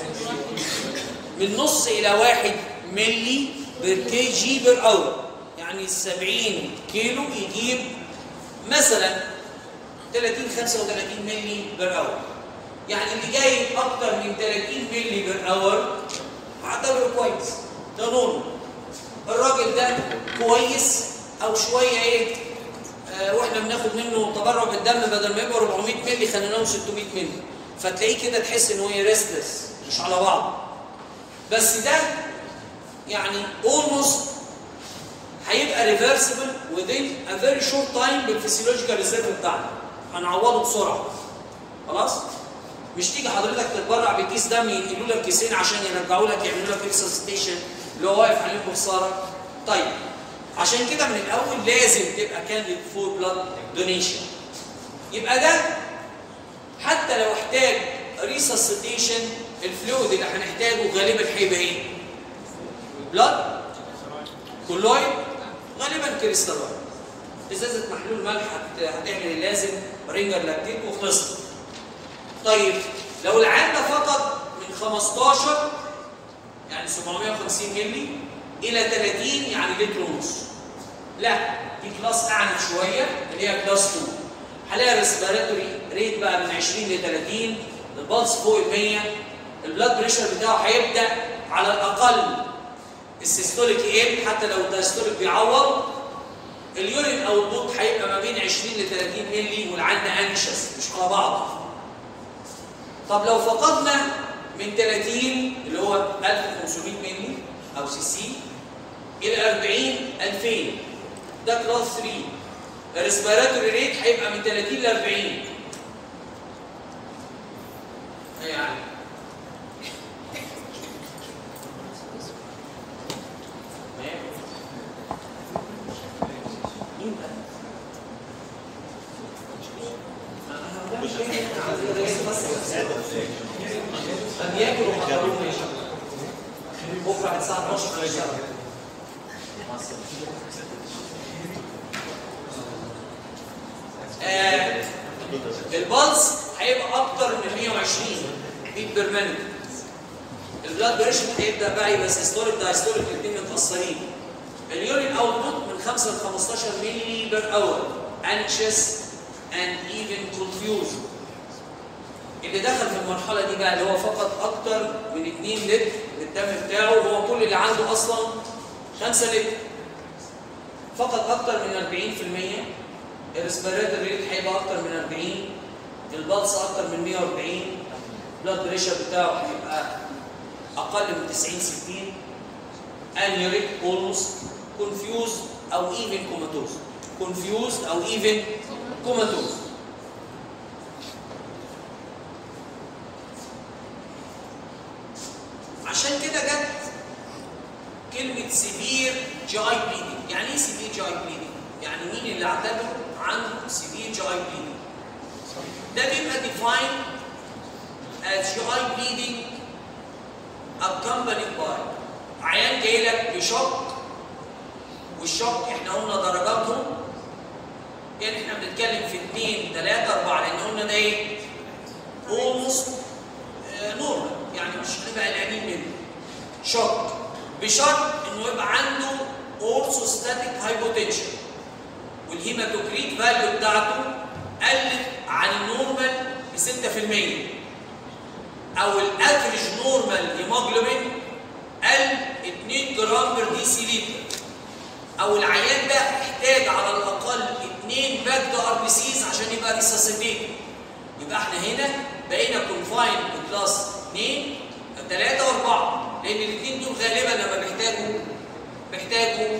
من نص الى واحد ملي بير كي جي بير اور يعني 70 كيلو يجيب مثلا 30 35 ملي بير اور يعني اللي جاي اكتر من 30 ملي بير اور اعتبره كويس ده نورمال الراجل ده كويس او شويه ايه آه واحنا بناخد منه تبرع بالدم بدل ما يبقى 400 ملي خلينا له 600 ملي فتلاقيه كده تحس ان هو ريستلس مش على بعض بس ده يعني اولموست هيبقى ريفرسبل within a very short time بالفسيولوجيكال ريزيرف بتاعنا هنعوضه بسرعه خلاص مش تيجي حضرتك تتبرع بكيس دم ينقلوا لك كيسين عشان يرجعوا لك يعملوا لك ريسسيتيشن اللي هو واقف عليكم خساره طيب عشان كده من الاول لازم تبقى كانديد فور بلاد دونيشن يبقى ده حتى لو احتاج ريسسيتيشن الفلويد اللي هنحتاجه غالبا هيبقى ايه؟ بلاد كولويد غالبا كريستالويد ازازه محلول ملح هتعمل اللازم رينجر لاكتيت وخلصت طيب لو العيان ده فقط من 15 يعني 750 مللي الى 30 يعني لتر ونص لا دي كلاس اعلى شويه اللي هي كلاس 2 هلاقي الريسبيراتوري ريت بقى من 20 ل 30 البلس فوق ال 100 البلاد بريشر بتاعه هيبدا على الاقل السيستوليك ايم حتى لو الدايستوليك بيعوض اليورين او البوط هيبقى ما بين 20 ل 30 مللي والعين انشس مش على بعض طب لو فقدنا من 30 اللي هو 1500 مللي او سي سي الى 40 2000 ده كلاس 3 الريسبيراتوري ريت هيبقى من 30 ل 40 يعني قد ياكل وحضرون بكره الساعه 12 هنشتغل آه البلس هيبقى اكتر من 120 بيت بير مينيت البلاد بريشر هيبدا بقى يبقى سيستوليك دايستوليك الاثنين متاثرين اليورين اوتبوت من 5 ل 15 مللي بير اور انشس اند ايفن كونفيوزد اللي دخل في المرحله دي بقى اللي هو فقد اكتر من 2 لتر الدم بتاعه هو كل اللي عنده اصلا 5 لتر فقد اكتر من 40% الريسبيراتور ريت هيبقى اكتر من 40 البلس اكتر من 140 البلاد بريشر بتاعه هيبقى اقل من 90 60 انيوريك اولموست كونفيوز او ايفن كوماتوز كونفيوز او ايفن كوماتوز عشان كلمه سيفير جي اي بليدنج يعني ايه سيفير جي اي بليدنج يعني مين اللي اعتبر عنده سيفير جي اي بليدنج ده بيبقى defined as GI bleeding accompanied by عيان جاي لك بشوك والشوك احنا قلنا درجاتهم يعني احنا بنتكلم في 2 3 4 لان قلنا ده ايه؟ اولموست نورمال يعني مش هنبقى قلقانين منه شوك بشرط انه يبقى عنده اورثوستاتيك هايبوتنشن والهيماتوكريت فاليو بتاعته قلت عن النورمال ب 6% او الافريج نورمال هيموجلوبين قل 2 جرام بر دي سي لتر او العيان ده احتاج على الاقل 2 باك ار بي سيز عشان يبقى ريساسيتيت يبقى احنا هنا بقينا كونفاين كلاس 2 3 و4 لان الاثنين دول غالبا لما بيحتاجوا بيحتاجوا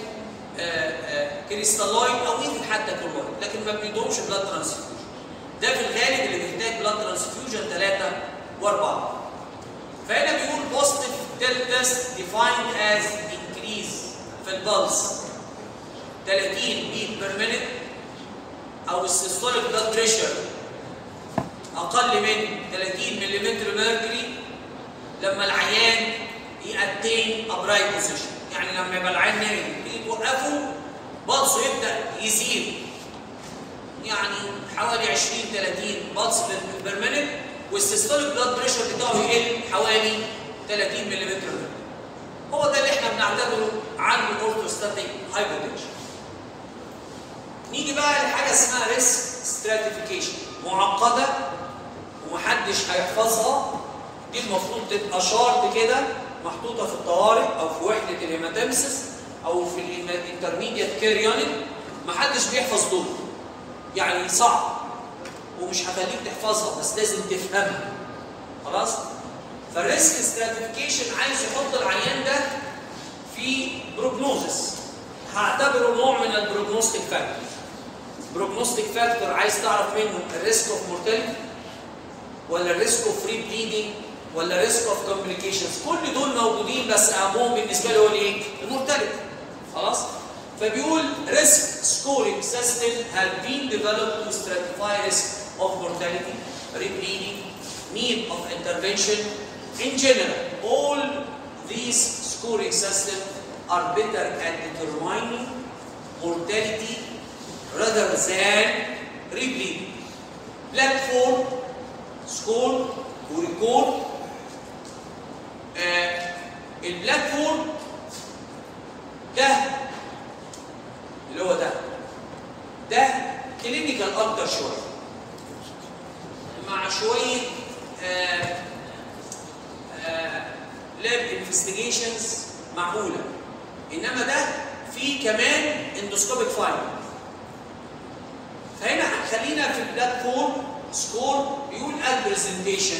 كريستالويد او ايفن حتى كلورايد لكن ما بيدومش بلاد ترانسفيوجن ده في الغالب اللي بيحتاج بلاد ترانسفيوجن 3 و4 فهنا بيقول بوزيتيف تيست ديفايند از انكريز في البلس 30 بيت بير مينيت او السيستوليك بلاد بريشر اقل من 30 ملم ميركوري لما العيان يأتين ابرايت بوزيشن يعني لما يبقى العيان نايم تيجي توقفه بلسه يبدا يزيد يعني حوالي 20 30 بلس بير مينيت والسيستوليك بلاد بريشر بتاعه يقل حوالي 30 ملم هو ده اللي احنا بنعتبره عنده اورثوستاتيك هايبوتنشن نيجي بقى لحاجه اسمها ريسك ستراتيفيكيشن معقده ومحدش هيحفظها دي المفروض تبقى شارت كده محطوطه في الطوارئ او في وحده الهيماتيمسس او في الانترميديت كير يونت محدش بيحفظ دول يعني صعب ومش هخليك تحفظها بس لازم تفهمها خلاص فالريسك ستراتيفيكيشن عايز يحط العيان ده في بروجنوزس هعتبره نوع من البروجنوستيك فاكتور بروجنوستيك فاكتور عايز تعرف منه الريسك اوف مورتاليتي ولا الريسك اوف فري بليدنج ولا ريسك اوف كومبليكيشنز كل دول موجودين بس اهمهم بالنسبه لي هو الايه؟ المورتاليتي خلاص فبيقول risk scoring system have been developed to stratify risk of mortality, rebleeding, need of intervention. In general, all these scoring systems are better at determining mortality rather than rebleeding. Platform, score, وريكورد آه البلاتفورم ده اللي هو ده ده كلينيكال اكتر شويه مع شويه آه آه لاب انفستيجيشنز معقوله انما ده في كمان اندوسكوبيك فايل فهنا خلينا في البلاتفورم سكور بيقول البرزنتيشن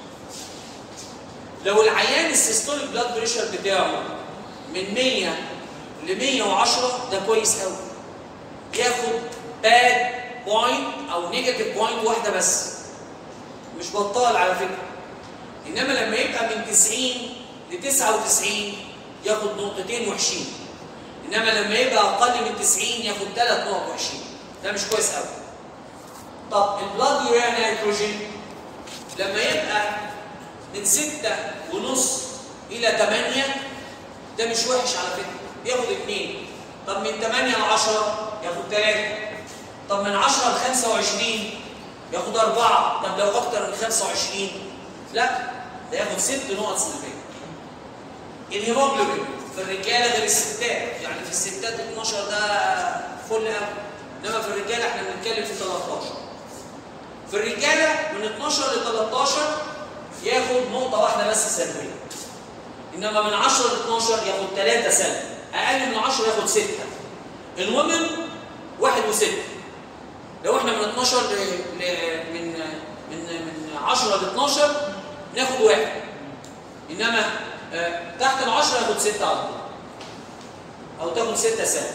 لو العيان السيستوليك بلاد بريشر بتاعه من 100 ل 110 ده كويس قوي ياخد باد بوينت او نيجاتيف بوينت واحده بس مش بطال على فكره انما لما يبقى من 90 ل 99 ياخد نقطتين وحشين انما لما يبقى اقل من 90 ياخد ثلاث نقط وحشين ده مش كويس قوي طب البلاد يوريا نيتروجين لما يبقى من ستة ونص إلى 8 ده مش وحش على فكرة بياخد اثنين طب من 8 ل 10 ياخد ثلاثة طب من 10 ل 25 ياخد أربعة طب لو أكتر من 25 لا ده ياخد ست نقط سلبية الهيموجلوبين في الرجالة غير الستات يعني في الستات 12 ده فل قوي انما في الرجاله احنا بنتكلم في 13 في الرجاله من 12 ل 13 ياخد نقطه واحده بس سلبيه انما من 10 ل 12 ياخد 3 سلبي اقل من 10 ياخد 6 الومن 1 و6 لو احنا من 12 ل... ل... من من من 10 ل 12 ناخد واحد انما آه تحت ال 10 ياخد 6 على طول او تاخد 6 سلبي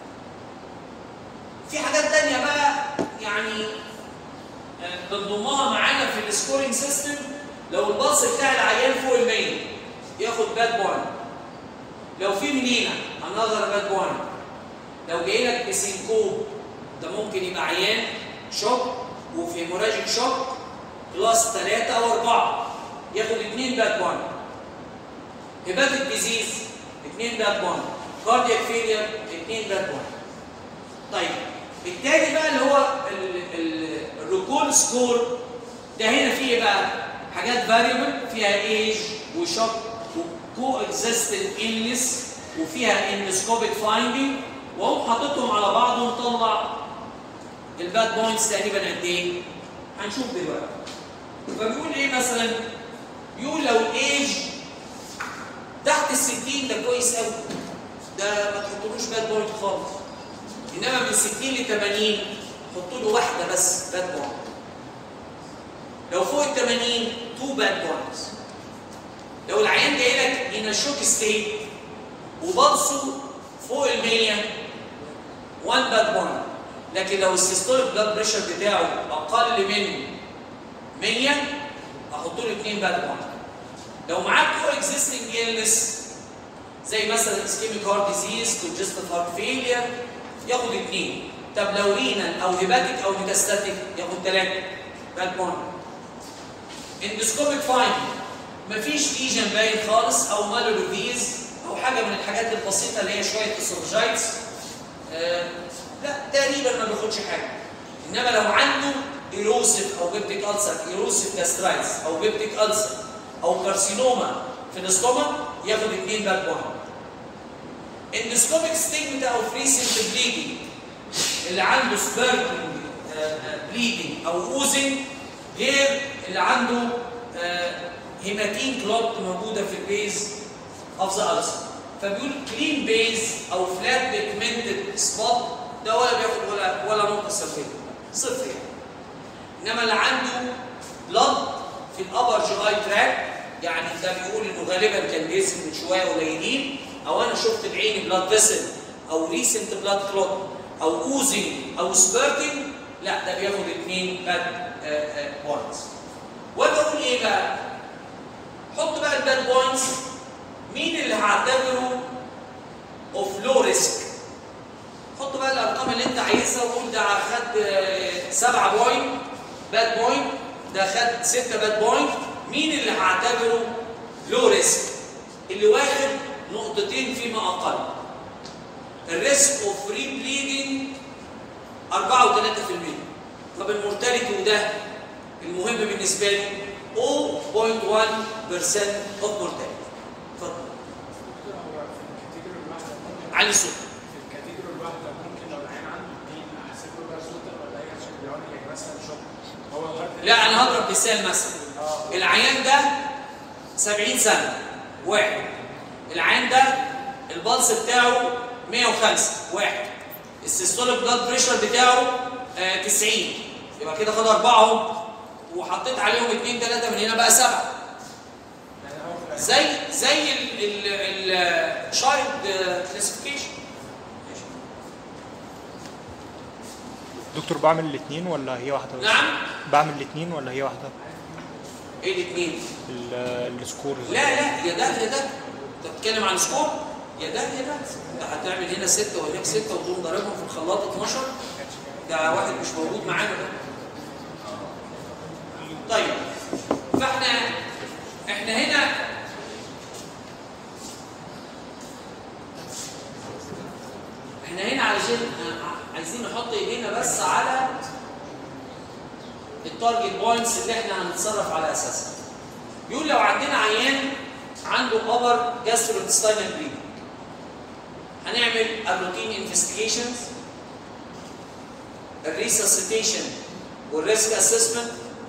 في حاجات تانية بقى يعني بنضمها معانا في السكورينج سيستم لو الباص بتاع العيان فوق ال 100 ياخد باد بوينت لو في منينا هنظر باد بوينت لو جاي لك بسينكوب ده ممكن يبقى عيان شوك وفي هيموراجيك شوك بلس 3 او 4 ياخد 2 باد بوينت هيباتيك ديزيز 2 باد بوينت كاردياك فيلير 2 باد بوينت طيب التاني بقى اللي هو الريكول سكور ده هنا فيه ايه بقى حاجات فاريبل فيها ايج وشوك وكو اكزيستنت illness وفيها اندسكوبيك فايندينج واقوم حاططهم على بعض ونطلع الباد بوينتس تقريبا قد ايه؟ هنشوف دلوقتي. فبيقول ايه مثلا؟ بيقول لو الايج تحت ال 60 ده كويس قوي. ده ما تحطلوش باد بوينت خالص. انما من 60 ل 80 حطوا له واحده بس باد بوينت. لو فوق ال 80 تو باد بوينتس. لو العيان جاي لك ان شوك ستيت وبلصه فوق ال 100 1 باد بوينت لكن لو السيستوليك بلاد بريشر بتاعه اقل من 100 احط له 2 باد بوينت لو معاك كو اكزيستنج illness زي مثلا اسكيميك هارت ديزيز كونجستيف هارت فيلير ياخد 2 طب لو رينال او هيباتيك او ميتاستاتيك ياخد 3 باد بوينت اندسكوبيك فايندنج مفيش ليجن باين خالص او مالولوفيز او حاجه من الحاجات البسيطه اللي هي شويه اسوفجايتس آه لا تقريبا ما بياخدش حاجه انما لو عنده ايروسيف او بيبتيك السر ايروسيف جاسترايتس او بيبتيك السر او كارسينوما في الاستومك ياخد 2 باد بوينت اندسكوبيك ستيجمنت او فريسنت بليدنج اللي عنده سبيركلينج بليدنج او اوزنج غير اللي عنده آه هيماتين كلوت موجوده في البيز اوف ذا ألسر فبيقول كلين بيز او فلات بيجمنتد سبوت ده ولا بياخد ولا ولا نقطه صفريه صفر يعني انما اللي عنده بلاد في الابر جي اي تراك يعني ده بيقول انه غالبا كان بينزل من شويه قليلين او انا شفت بعيني بلاد فيسل او ريسنت بلاد كلوت او اوزنج او سبيرتنج لا ده بياخد اثنين باد بوينتس واجي اقول ايه بقى؟ حط بقى الباد بوينتس مين اللي هعتبره اوف لو ريسك حط بقى الارقام اللي انت عايزها وقول ده خد 7 بوينت باد بوينت ده خد 6 باد بوينت مين اللي هعتبره لو ريسك اللي واخد نقطتين فيما اقل الريسك اوف فري بليدنج 4 و3% طب المورتاليتي وده المهم بالنسبه لي 0.1% اوف مورتاليتي اتفضل علي الصوت في الكاتيجوري الواحده ممكن لو العين عنده اثنين احسب له بقى سوتر ولا اي عشان بيقول لك مثلا شوك هو الغرب لا انا هضرب مثال مثلا اه العيان ده 70 سنه واحد العيان ده البلس بتاعه 105 واحد السيستوليك بلاد بريشر بتاعه آه 90 يبقى كده خد اربعه اهو وحطيت عليهم اثنين ثلاثه من هنا بقى سبعه يعني هو في العين زي زي الشايلد كلاسيفيكيشن دكتور بعمل الاثنين ولا هي واحده بس؟ نعم بعمل الاثنين ولا هي واحده؟ ايه الاثنين ال- السكور لا لا يا ده يا ده انت بتتكلم عن سكور يا ده يا ده انت هتعمل هنا سته وهناك سته وتقوم ضاربهم في الخلاط 12 ده واحد مش موجود معانا ده طيب فاحنا احنا هنا احنا هنا علشان ع- عايزين نحط ايدينا بس على التارجت بوينتس اللي احنا هنتصرف على اساسها بيقول لو عندنا عيان عنده ابر جاستروانتستينال بليدنج هنعمل الروتين انفستيجيشنز الريسسيتيشن والريسك اسسمنت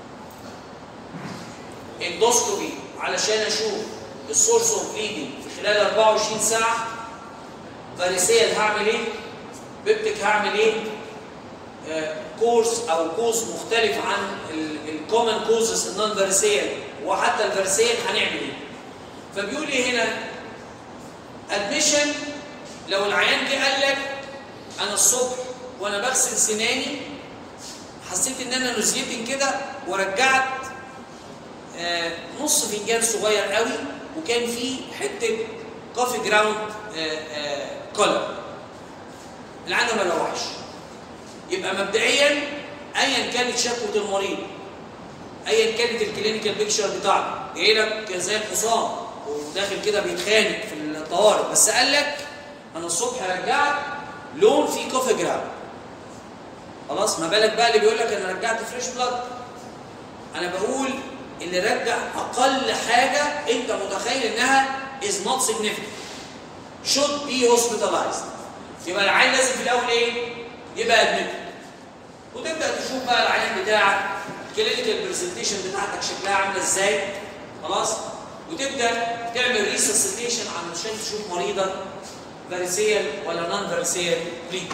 اندوسكوبي علشان اشوف السورس اوف بليدنج في خلال 24 ساعه فاريسيال هعمل ايه؟ بيبتك هعمل ايه؟ كورس او كوز مختلف عن الكومن كوزز النون فاريسيال وحتى الفاريسيال هنعمل ايه؟ فبيقول لي هنا ادميشن لو العيان جه قال لك انا الصبح وانا بغسل سناني حسيت ان انا نزيتن كده ورجعت آه، نص فنجان صغير قوي وكان فيه حته كوفي جراوند كولر العيان ما روحش يبقى مبدئيا ايا كانت شكوى المريض ايا كانت الكلينيكال بيكشر بتاعته جاي لك زي الحصان وداخل كده بيتخانق في الطوارئ بس قال لك انا الصبح رجعت لون فيه كوفي جراوند خلاص ما بالك بقى اللي بيقول لك انا رجعت فريش بلاد انا بقول اللي رجع اقل حاجه انت متخيل انها is not significant should be hospitalized يبقى العين لازم في الاول ايه يبقى ادمت وتبدا تشوف بقى العيان بتاعك الكلينيكال برزنتيشن بتاعتك شكلها عامله ازاي خلاص وتبدا تعمل ريسسيتيشن علشان تشوف مريضك فاريسيال ولا نون فاريسيال بليد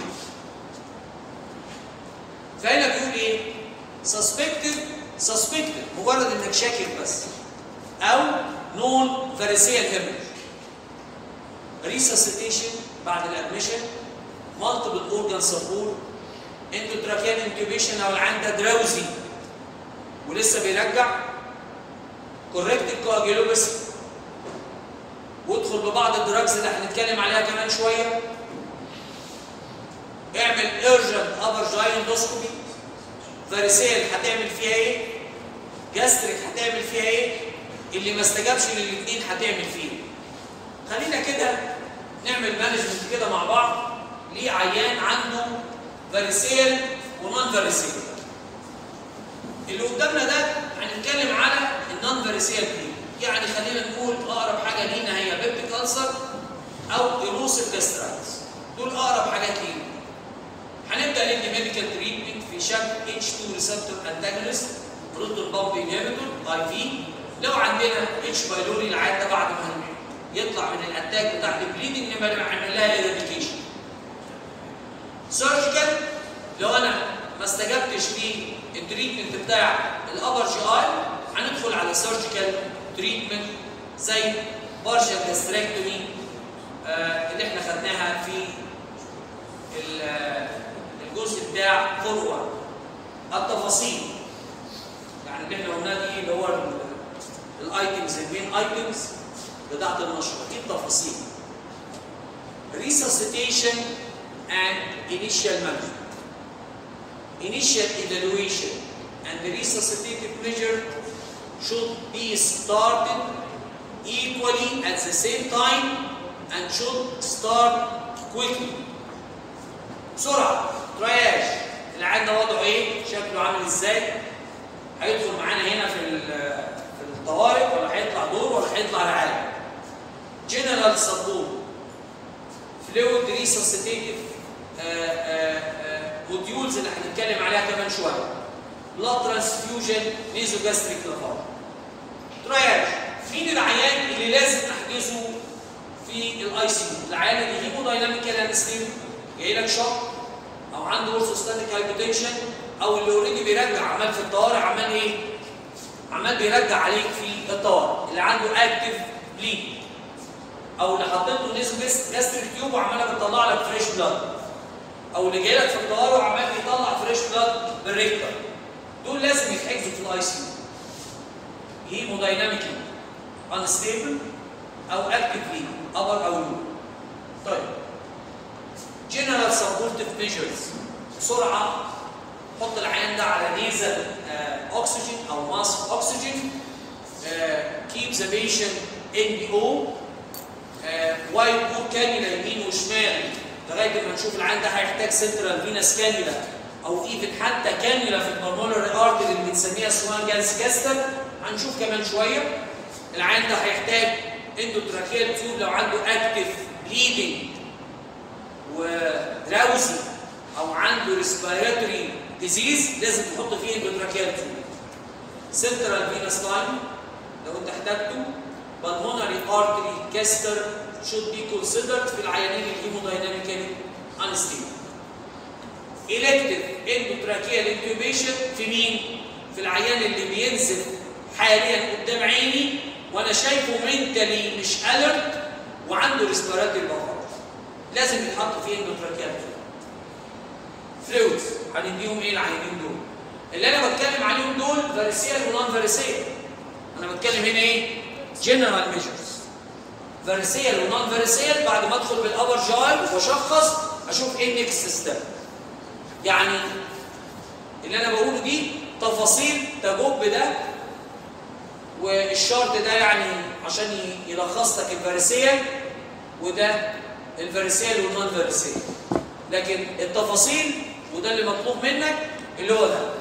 فهنا بيقول ايه suspected suspected مجرد انك شاكك بس او نون فاريسيال hemorrhage resuscitation بعد الادميشن multiple organ support endotracheal intubation او العيان ده دراوزي ولسه بيرجع corrected coagulopathy وادخل ببعض الدراجز اللي هنتكلم عليها كمان شويه اعمل urgent upper giant endoscopy فارسيل هتعمل فيها ايه جاستريك هتعمل فيها ايه اللي ما استجابش للاثنين هتعمل فيه خلينا كده نعمل مانجمنت كده مع بعض ليه عيان عنده فارسيل ونون فارسيل اللي قدامنا ده هنتكلم على النون فارسيل دي يعني خلينا نقول اقرب حاجه لينا هي بيبتيك ألسر او ايروسيف جاسترايتس دول اقرب حاجات لينا هنبدا ندي ميديكال تريتمنت في شكل H2 ريسبتور انتاجونست بروتون بامب انهبيتور اي في لو عندنا اتش بايلوري العيان ده بعد ما يطلع من الاتاك بتاع البليدنج نبقى نعمل لها ايراديكيشن سيرجيكال لو انا ما استجبتش للتريتمنت بتاع الابر جي اي هندخل على سيرجيكال تريتمنت زي بارشال جاستريكتومي آه اللي احنا خدناها في الجزء بتاع فورورد التفاصيل يعني اللي احنا قلناه دي اللي هو الايتمز المين ايتمز بتاعت النشره دي التفاصيل resuscitation and initial management initial evaluation and the resuscitative measure should be started equally at the same time and should start quickly بسرعه ترياج العيان ده وضعه ايه؟ شكله عامل ازاي؟ هيدخل معانا هنا في في الطوارئ ولا هيطلع دور ولا هيطلع رعايه؟ جنرال سبورت فلويد ريسسيتيف موديولز اللي هنتكلم عليها كمان شويه بلاد ترانسفيوجن نيزو جاستريك لافار ترياج مين العيان اللي لازم نحجزه في الاي سي يو؟ العيان اللي هيمودايناميكال انستيم جاي لك شوك او عنده اورثوستاتيك هايبوتنشن او اللي اوريدي بيرجع عمال في الطوارئ عمال ايه؟ عمال بيرجع عليك في الطوارئ اللي عنده اكتف بليد او اللي حطيت له نيزو جاستريك تيوب وعماله بتطلع لك فريش بلاد او اللي جاي لك في الطوارئ وعمال بيطلع فريش بلاد بالريكتر دول لازم يتحجزوا في الاي سي يو هيمودايناميكلي انستيبل او اكتفلي ابر او لو طيب جنرال سبورتيف ميجرز بسرعه حط العيان ده على نيزل اوكسجين او ماسك اوكسجين كيب ذا بيشنت ان بي او وايت بور كانيولا يمين وشمال لغايه ما نشوف العيان ده هيحتاج سنترال فينس كانيولا او ايفن حتى كانيولا في البلمونري ارتري اللي بنسميها سوان جانس كاستر هنشوف كمان شويه العيان ده هيحتاج اندوتراكيال تيوب لو عنده اكتف بليدنج ودراوزي او عنده ريسبيراتوري ديزيز لازم تحط فيه اندوتراكيال تيوب سنترال فينس لاين لو انت احتاجته بالمونري ارتري كاستر should be considered في العيانين الهيمودايناميكالي انستيبل elective endotracheal intubation في مين؟ في العيان اللي بينزل حاليا قدام عيني وانا شايفه منتلي مش الرت وعنده ريسبيراتوري بفر لازم يتحط فيه اندوتراكيال فلويدز هنديهم ايه العيانين دول؟ اللي انا بتكلم عليهم دول فاريسيال ونون فاريسيال انا بتكلم هنا ايه؟ جنرال ميجرز فارسيال ونون فارسيال بعد ما ادخل بالابر جاي واشخص اشوف ايه النكست ستيب يعني اللي انا بقوله دي تفاصيل تجب ده والشارت ده يعني عشان ي- يلخص لك الفارسيال وده الفارسيال والنون فارسيال لكن التفاصيل وده اللي مطلوب منك اللي هو ده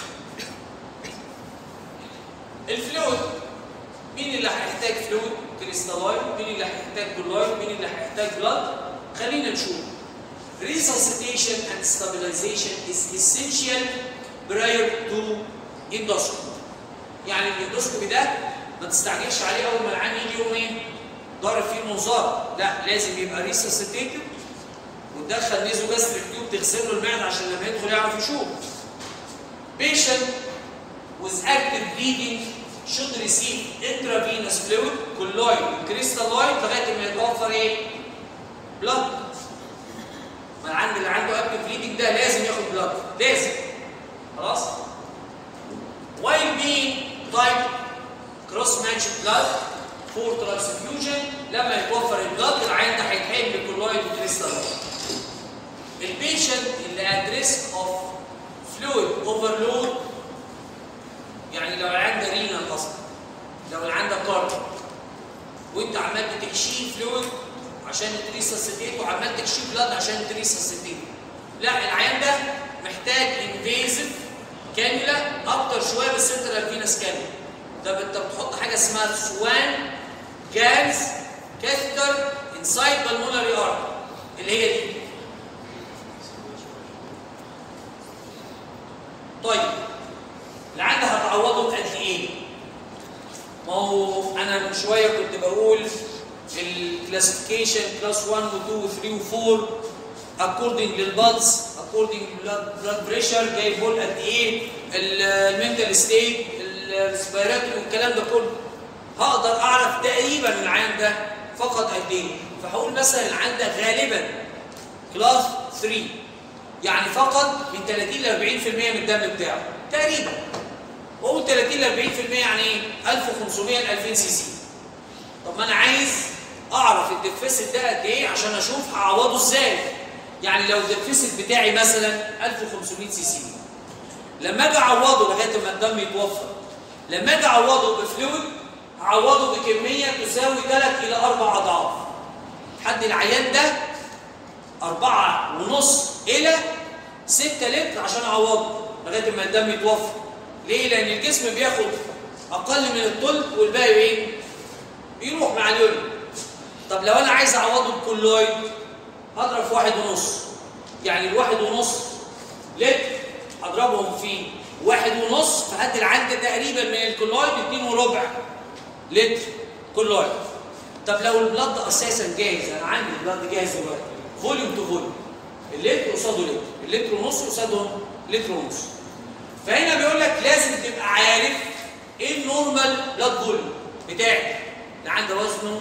الفلويد مين اللي هيحتاج فلويد كريستالاين مين اللي هيحتاج كولاين مين اللي هيحتاج بلاد خلينا نشوف resuscitation and stabilization is essential prior to endoscopy يعني الاندوسكوبي ده ما تستعجلش عليه اول ما العيان يجي يوم ايه ضارب فيه المنظار لا لازم يبقى ريسوسيتيتد وتدخل نيزو جاستريك تيوب تغسل له المعده عشان لما يدخل يعرف يشوف patient with active bleeding should receive intravenous fluid colloid وكريستالويد لغايه ما يتوفر ايه؟ بلاد ما العند اللي عنده active bleeding ده لازم ياخد بلاد لازم خلاص؟ while being type cross match blood for transfusion لما يتوفر البلاد العين ده هيتحقن بالكولويد وكريستالويد البيشنت اللي at risk of fluid overload يعني لو العيان ده رينال اصلا لو العيان ده كارديو وانت عمال بتحشيه فلويد عشان تريسسيتيت وعمال تحشيه بلاد عشان تريسسيتيت لا العيان ده محتاج انفيزيف كانيولا اكتر شويه من السنترال فينس كانيولا ده انت بتحط حاجه اسمها سوان جاز كاثيتر انسايد بالمونري ارت اللي هي دي طيب العيان ده هتعوضه بقد ايه؟ ما هو انا من شويه كنت بقول الكلاسيفيكيشن كلاس 1 و2 و3 و4 according للبلس according blood بريشر جاي بول قد ايه المنتال ستيت الريسبيراتوري والكلام ده كله هقدر اعرف تقريبا العيان ده فقط قد ايه فهقول مثلا العيان ده غالبا كلاس 3 يعني فقط من 30 ل 40% من الدم بتاعه تقريبا واقول 30 ل 40% يعني ايه 1500 ل 2000 سي سي طب ما انا عايز اعرف الديفيسيت ده قد ايه عشان اشوف هعوضه ازاي يعني لو الديفيسيت بتاعي مثلا 1500 سي سي لما اجي اعوضه لغايه ما الدم يتوفر لما اجي اعوضه بفلويد هعوضه بكميه تساوي 3 الى 4 اضعاف حد العيان ده أربعة ونص إلى ستة لتر عشان أعوضه لغاية ما الدم يتوفر ليه؟ لأن الجسم بياخد أقل من الثلث والباقي إيه؟ بيروح مع اليورين طب لو أنا عايز أعوضه بكولويد هضرب في واحد ونص يعني الواحد ونص لتر هضربهم في واحد ونص فهدي العد تقريبا من الكولويد اتنين وربع لتر كولويد طب لو البلد اساسا جاهز انا عندي البلد جاهز دلوقتي فوليوم تو فوليوم اللتر قصاده لتر اللتر ونص قصادهم لتر ونص فهنا بيقول لك لازم تبقى عارف ايه النورمال بلاد فوليوم بتاعي اللي عنده وزنه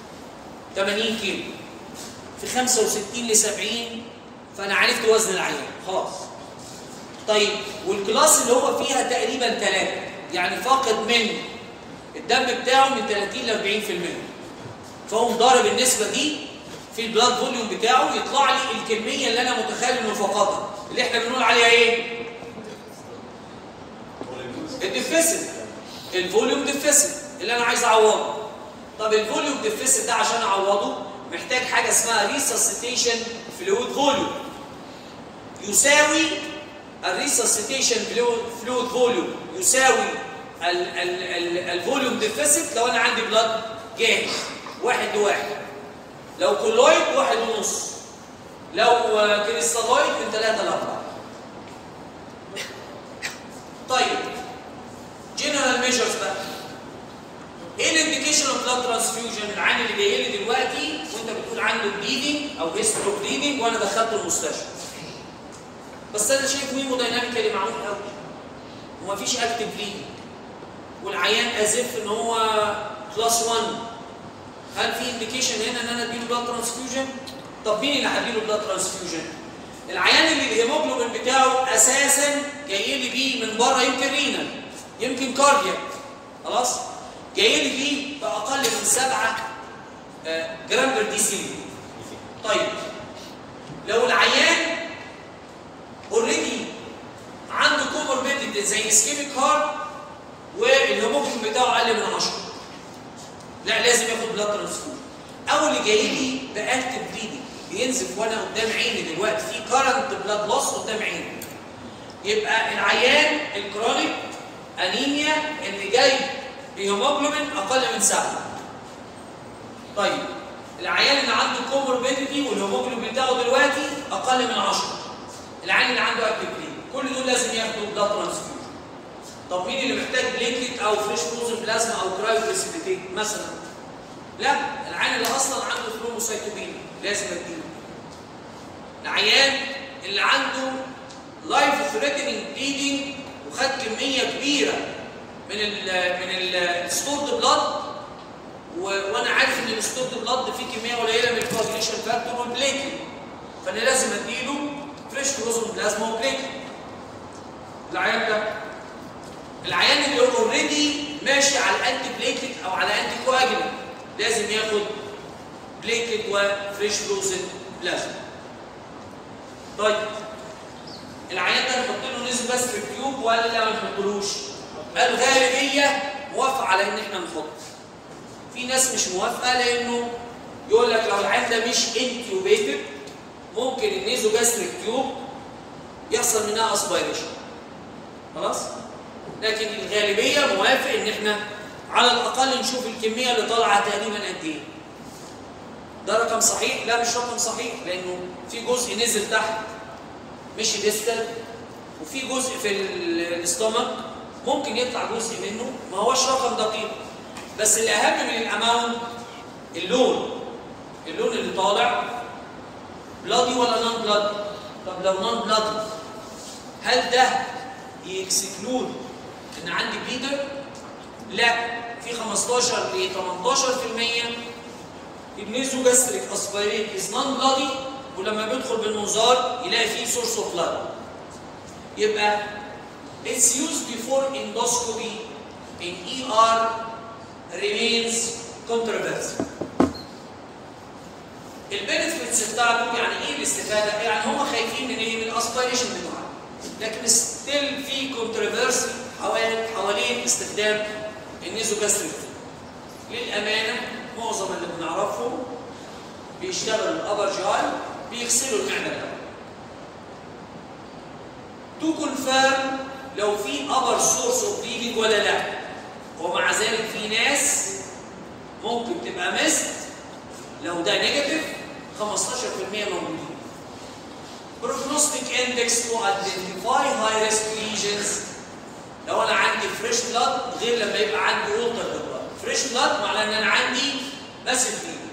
80 كيلو في 65 ل 70 فانا عرفت وزن العيان خلاص طيب والكلاس اللي هو فيها تقريبا 3 يعني فاقد من الدم بتاعه من 30 ل 40% فهو ضارب النسبه دي في البلاد فوليوم بتاعه يطلع لي الكميه اللي انا متخيل انه فقدها اللي احنا بنقول عليها ايه؟ الديفيسيت الفوليوم ديفيسيت اللي انا عايز اعوضه طب الفوليوم ديفيسيت ده عشان اعوضه محتاج حاجه اسمها ريسسيتيشن فلويد فوليوم يساوي الريسسيتيشن فلويد فوليوم يساوي الفوليوم ديفيسيت لو انا عندي بلاد جاهز واحد لواحد لو كولويد واحد ونص لو كريستالويد من ثلاثة لأربعة طيب جنرال ميجرز بقى ايه الانديكيشن اوف بلاد ترانسفيوجن العين اللي جاي لي دلوقتي وانت بتقول عنده بليدنج او هيسترو بليدنج وانا دخلته المستشفى بس انا شايف هيمودايناميكالي معروف قوي ومفيش اكتف بليدنج والعيان ازف ان هو كلاس 1 هل في انديكيشن هنا ان انا اديله بلاد ترانسفيوجن؟ طب مين اللي هديله بلاد ترانسفيوجن؟ العيان اللي الهيموجلوبين بتاعه اساسا جاي لي بيه من بره يمكن رينال يمكن كاردياك خلاص؟ جاي لي بيه باقل من سبعه آه، جرام بير دي سي طيب لو العيان اوريدي عنده كوموربيديتي زي اسكيميك هارت والهيموجلوبين بتاعه اقل من 10 لا لازم ياخد بلاد ترانسفيوجن او اللي جاي لي باكتف بليدنج بينزف وانا قدام عيني دلوقتي في كارنت بلاد لوس قدام عيني يبقى العيان الكرونيك انيميا اللي جاي بهيموجلوبين اقل من 7 طيب العيان اللي عنده كوموربيديتي والهيموجلوبين بتاعه دلوقتي اقل من 10 العيان اللي عنده اكتف بليدنج كل دول لازم ياخدوا بلاد ترانسفيوجن طب مين اللي محتاج بليتلت او فريش فروزن بلازما او كرايو بريسيبيتيت مثلا لا العيان اللي اصلا عنده ثرومبوسايتوبينيا لازم اديله العيان اللي عنده لايف ثريتنينج بليدنج وخد كميه كبيره من ال من الستورد بلاد وانا عارف ان الستورد بلاد فيه كميه قليله من الكواجيليشن فاكتور والبليتلت فانا لازم اديله فريش فروزن بلازما وبليتلت العيان ده العيان اللي اوريدي ماشي على الانتي بليتلت او على انتي كواجلنت لازم ياخد بليتلت وفريش فروزن بلازما طيب العيان ده نحط له نسبه بس في التيوب ولا ما نحطلوش الغالبيه موافقه على ان احنا نحط في ناس مش موافقه لانه يقول لك لو العيان ده مش انتيوبيتد ممكن النيزو جاستريك تيوب يحصل منها اسبيريشن خلاص لكن الغالبيه موافق ان احنا على الاقل نشوف الكميه اللي طالعه تقريبا قد ايه ده رقم صحيح لا مش رقم صحيح لانه في جزء نزل تحت مش ديستال وفي جزء في الاستومك ممكن يطلع جزء منه ما هوش رقم دقيق بس الاهم من الاماونت اللون اللون اللي طالع بلادي ولا نون بلادي طب لو نون بلادي هل ده يكسكلود ان عندي بليدر لا في 15 ل 18% النيزو جاستريك اسبيريت از نون بلادي ولما بيدخل بالمنظار يلاقي فيه سورس اوف بلاد يبقى its use before endoscopy in ER remains controversial البنفيتس بتاعته يعني ايه الاستفاده؟ يعني هم خايفين من ايه؟ من الاسبيريشن بتاعه لكن ستيل في كونتروفيرسي حوالين حوالين استخدام النيزوجاستريك للامانه معظم اللي بنعرفهم بيشتغلوا الابر جاي بيغسلوا المعده الاول تو كونفيرم لو في ابر سورس اوف بليدنج ولا لا ومع ذلك في ناس ممكن تبقى مست لو ده نيجاتيف 15% موجودين prognostic index to identify high risk lesions لو انا عندي فريش بلاد غير لما يبقى عندي وولتر بلاد فريش بلاد معناه ان انا عندي ماسف بليد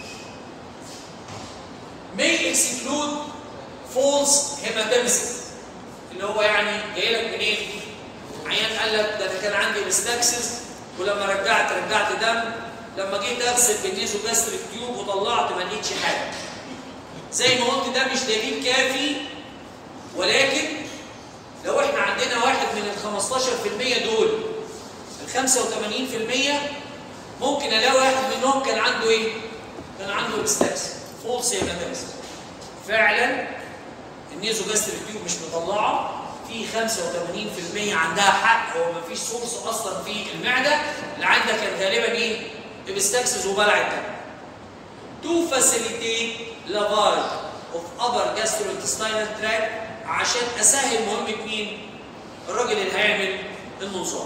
may exclude false hematemesis اللي هو يعني جاي لك منين؟ عيان قال لك ده انا كان عندي مستكسس ولما رجعت رجعت دم لما جيت اغسل بالنيزو جاستريك تيوب وطلعت ما لقيتش حاجه زي ما قلت ده مش دليل كافي ولكن لو احنا عندنا واحد من ال 15% دول ال 85% ممكن الاقي واحد منهم كان عنده ايه؟ كان عنده مستكس فولس هيماتيمس فعلا النيزو جاستريك تيوب مش مطلعه في 85% عندها حق هو ما فيش سورس اصلا في المعده اللي عندها كان غالبا ايه؟ بيستكسس وبلع الدم. تو فاسيليتيت لافاج اوف ابر جاستروانتستينال تراك عشان اسهل مهمه مين؟ الراجل اللي هيعمل المنظار.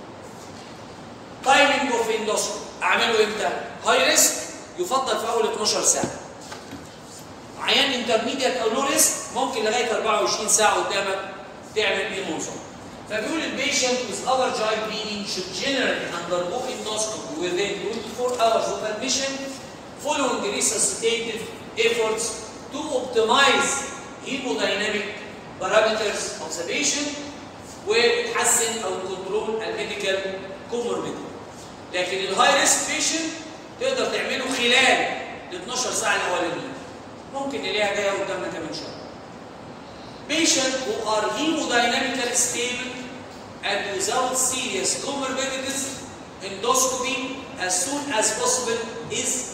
تايمنج اوف اندوسكوبي اعمله امتى؟ هاي ريسك يفضل في اول 12 ساعه. عيان انترميديت او لو ريسك ممكن لغايه 24 ساعه قدامك تعمل بيه منظار. فبيقول البيشنت with upper GI bleeding should generally undergo endoscopy within 24 hours of admission following resuscitative efforts to optimize hemodynamic parameters of the patient وتحسن او كنترول الميديكال كوموربيدي لكن الهاي ريسك بيشنت تقدر تعمله خلال ال 12 ساعه الاولانيين ممكن نلاقيها جايه قدامنا كمان شهر Patients who are hemodynamically stable and without serious comorbidities, endoscopy as soon as possible is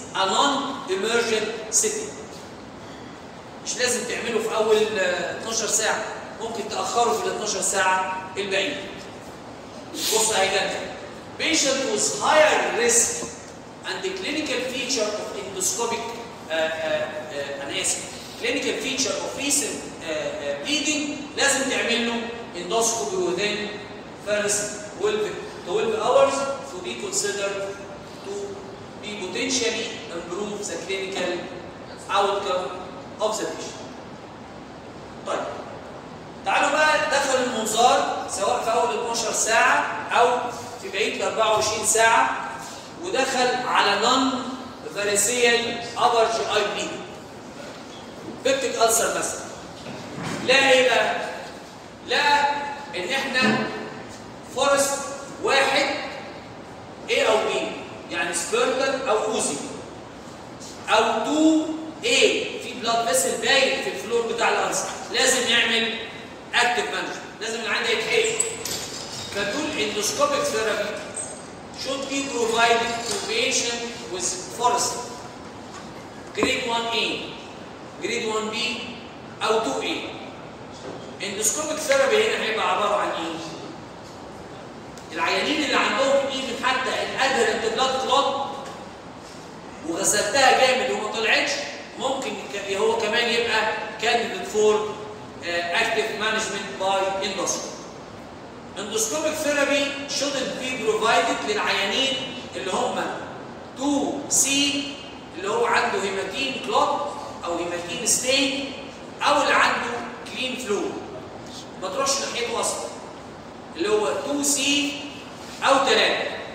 a non-emergent setting مش لازم تعمله في اول آه، 12 ساعه ممكن تاخره في ال 12 ساعه الباقيين بص هيجنن patient with higher risk and the clinical feature of endoscopic uh, uh, uh, انا اسف clinical feature of recent uh, uh, bleeding لازم تعمل له endoscopy within first 12 12 hours to be considered to be potentially improve the clinical outcome of the patient. طيب تعالوا بقى دخل المنظار سواء في اول 12 ساعه او في بقيه ال 24 ساعه ودخل على نون فارسيال ابر جي اي بي بيبتيك ألسر مثلا لا ايه بقى؟ لا ان احنا فورست واحد A او B يعني سبيرتر او اوزي او 2 A في بلاد فيسل باين في الفلور بتاع الألسر لازم يعمل اكتف مانجمنت لازم العيان ده يتحقق فتقول endoscopic therapy should be provided to patient with forest grade 1A grade 1B او 2A endoscopic therapy هنا هيبقى عباره عن ايه؟ العيانين اللي عندهم ايفن حتى الادهرنت بلاد كلوت وغسلتها جامد وما طلعتش ممكن ك- هو كمان يبقى كانديديت فور اكتف مانجمنت باي اندوسكوبي endoscopic therapy shouldn't be provided للعيانين اللي هم 2C اللي هو عنده هيماتين كلوت او هيماتين ستين او اللي عنده كلين فلو ما تروحش ناحيته اصلا اللي هو 2C او 3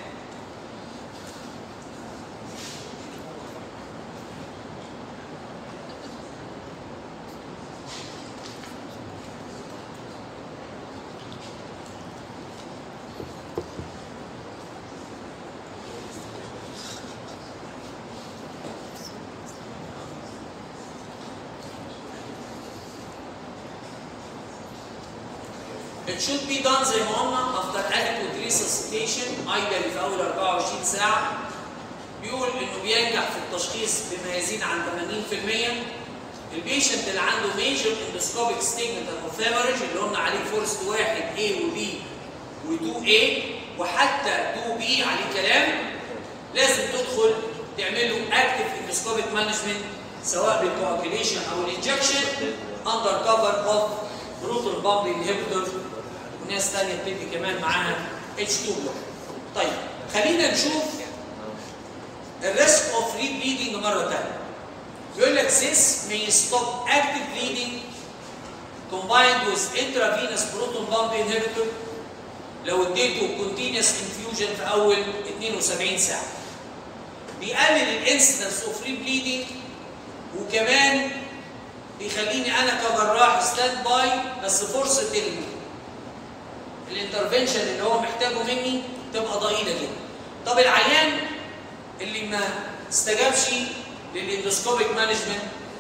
It should be done زي ما قلنا after adequate resuscitation ideally في اول 24 ساعه بيقول انه بينجح في التشخيص بما يزيد عن 80% البيشنت اللي عنده major endoscopic stigmata of hemorrhage اللي قلنا عليه فورست واحد A و B و 2A وحتى 2B عليه كلام لازم تدخل تعمل له active endoscopic management سواء بالكوagulation او الانجكشن under cover of بروتون بامب انهبيتور وناس ثانيه بتدي كمان معاها H2 بلوك. طيب خلينا نشوف الريسك اوف ري بليدنج مره ثانيه. بيقول لك this may stop active bleeding combined with intravenous proton pump inhibitor لو اديته continuous infusion في اول 72 ساعه. بيقلل الانسيدنس اوف ري بليدنج وكمان بيخليني انا كجراح ستاند باي بس فرصه ال الانترفنشن اللي هو محتاجه مني تبقى ضئيله جدا. طب العيان اللي ما استجابش للاندوسكوبيك مانجمنت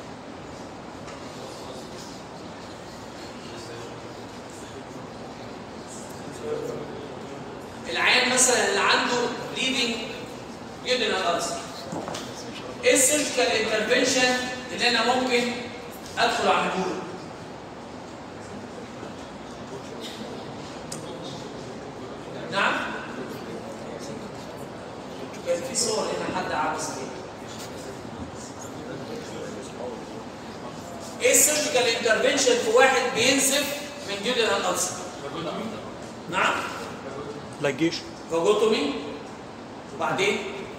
العيان مثلا اللي عنده بليدنج جدنا الالسر ايه السيرجيكال انترفنشن اللي انا ممكن ادخل اعمله له نعم كان في صور هنا حد عاوز كده ايه السيرجيكال انترفنشن في واحد بينزف من جدر الالسر نعم لايجيشن فاجوتومي وبعدين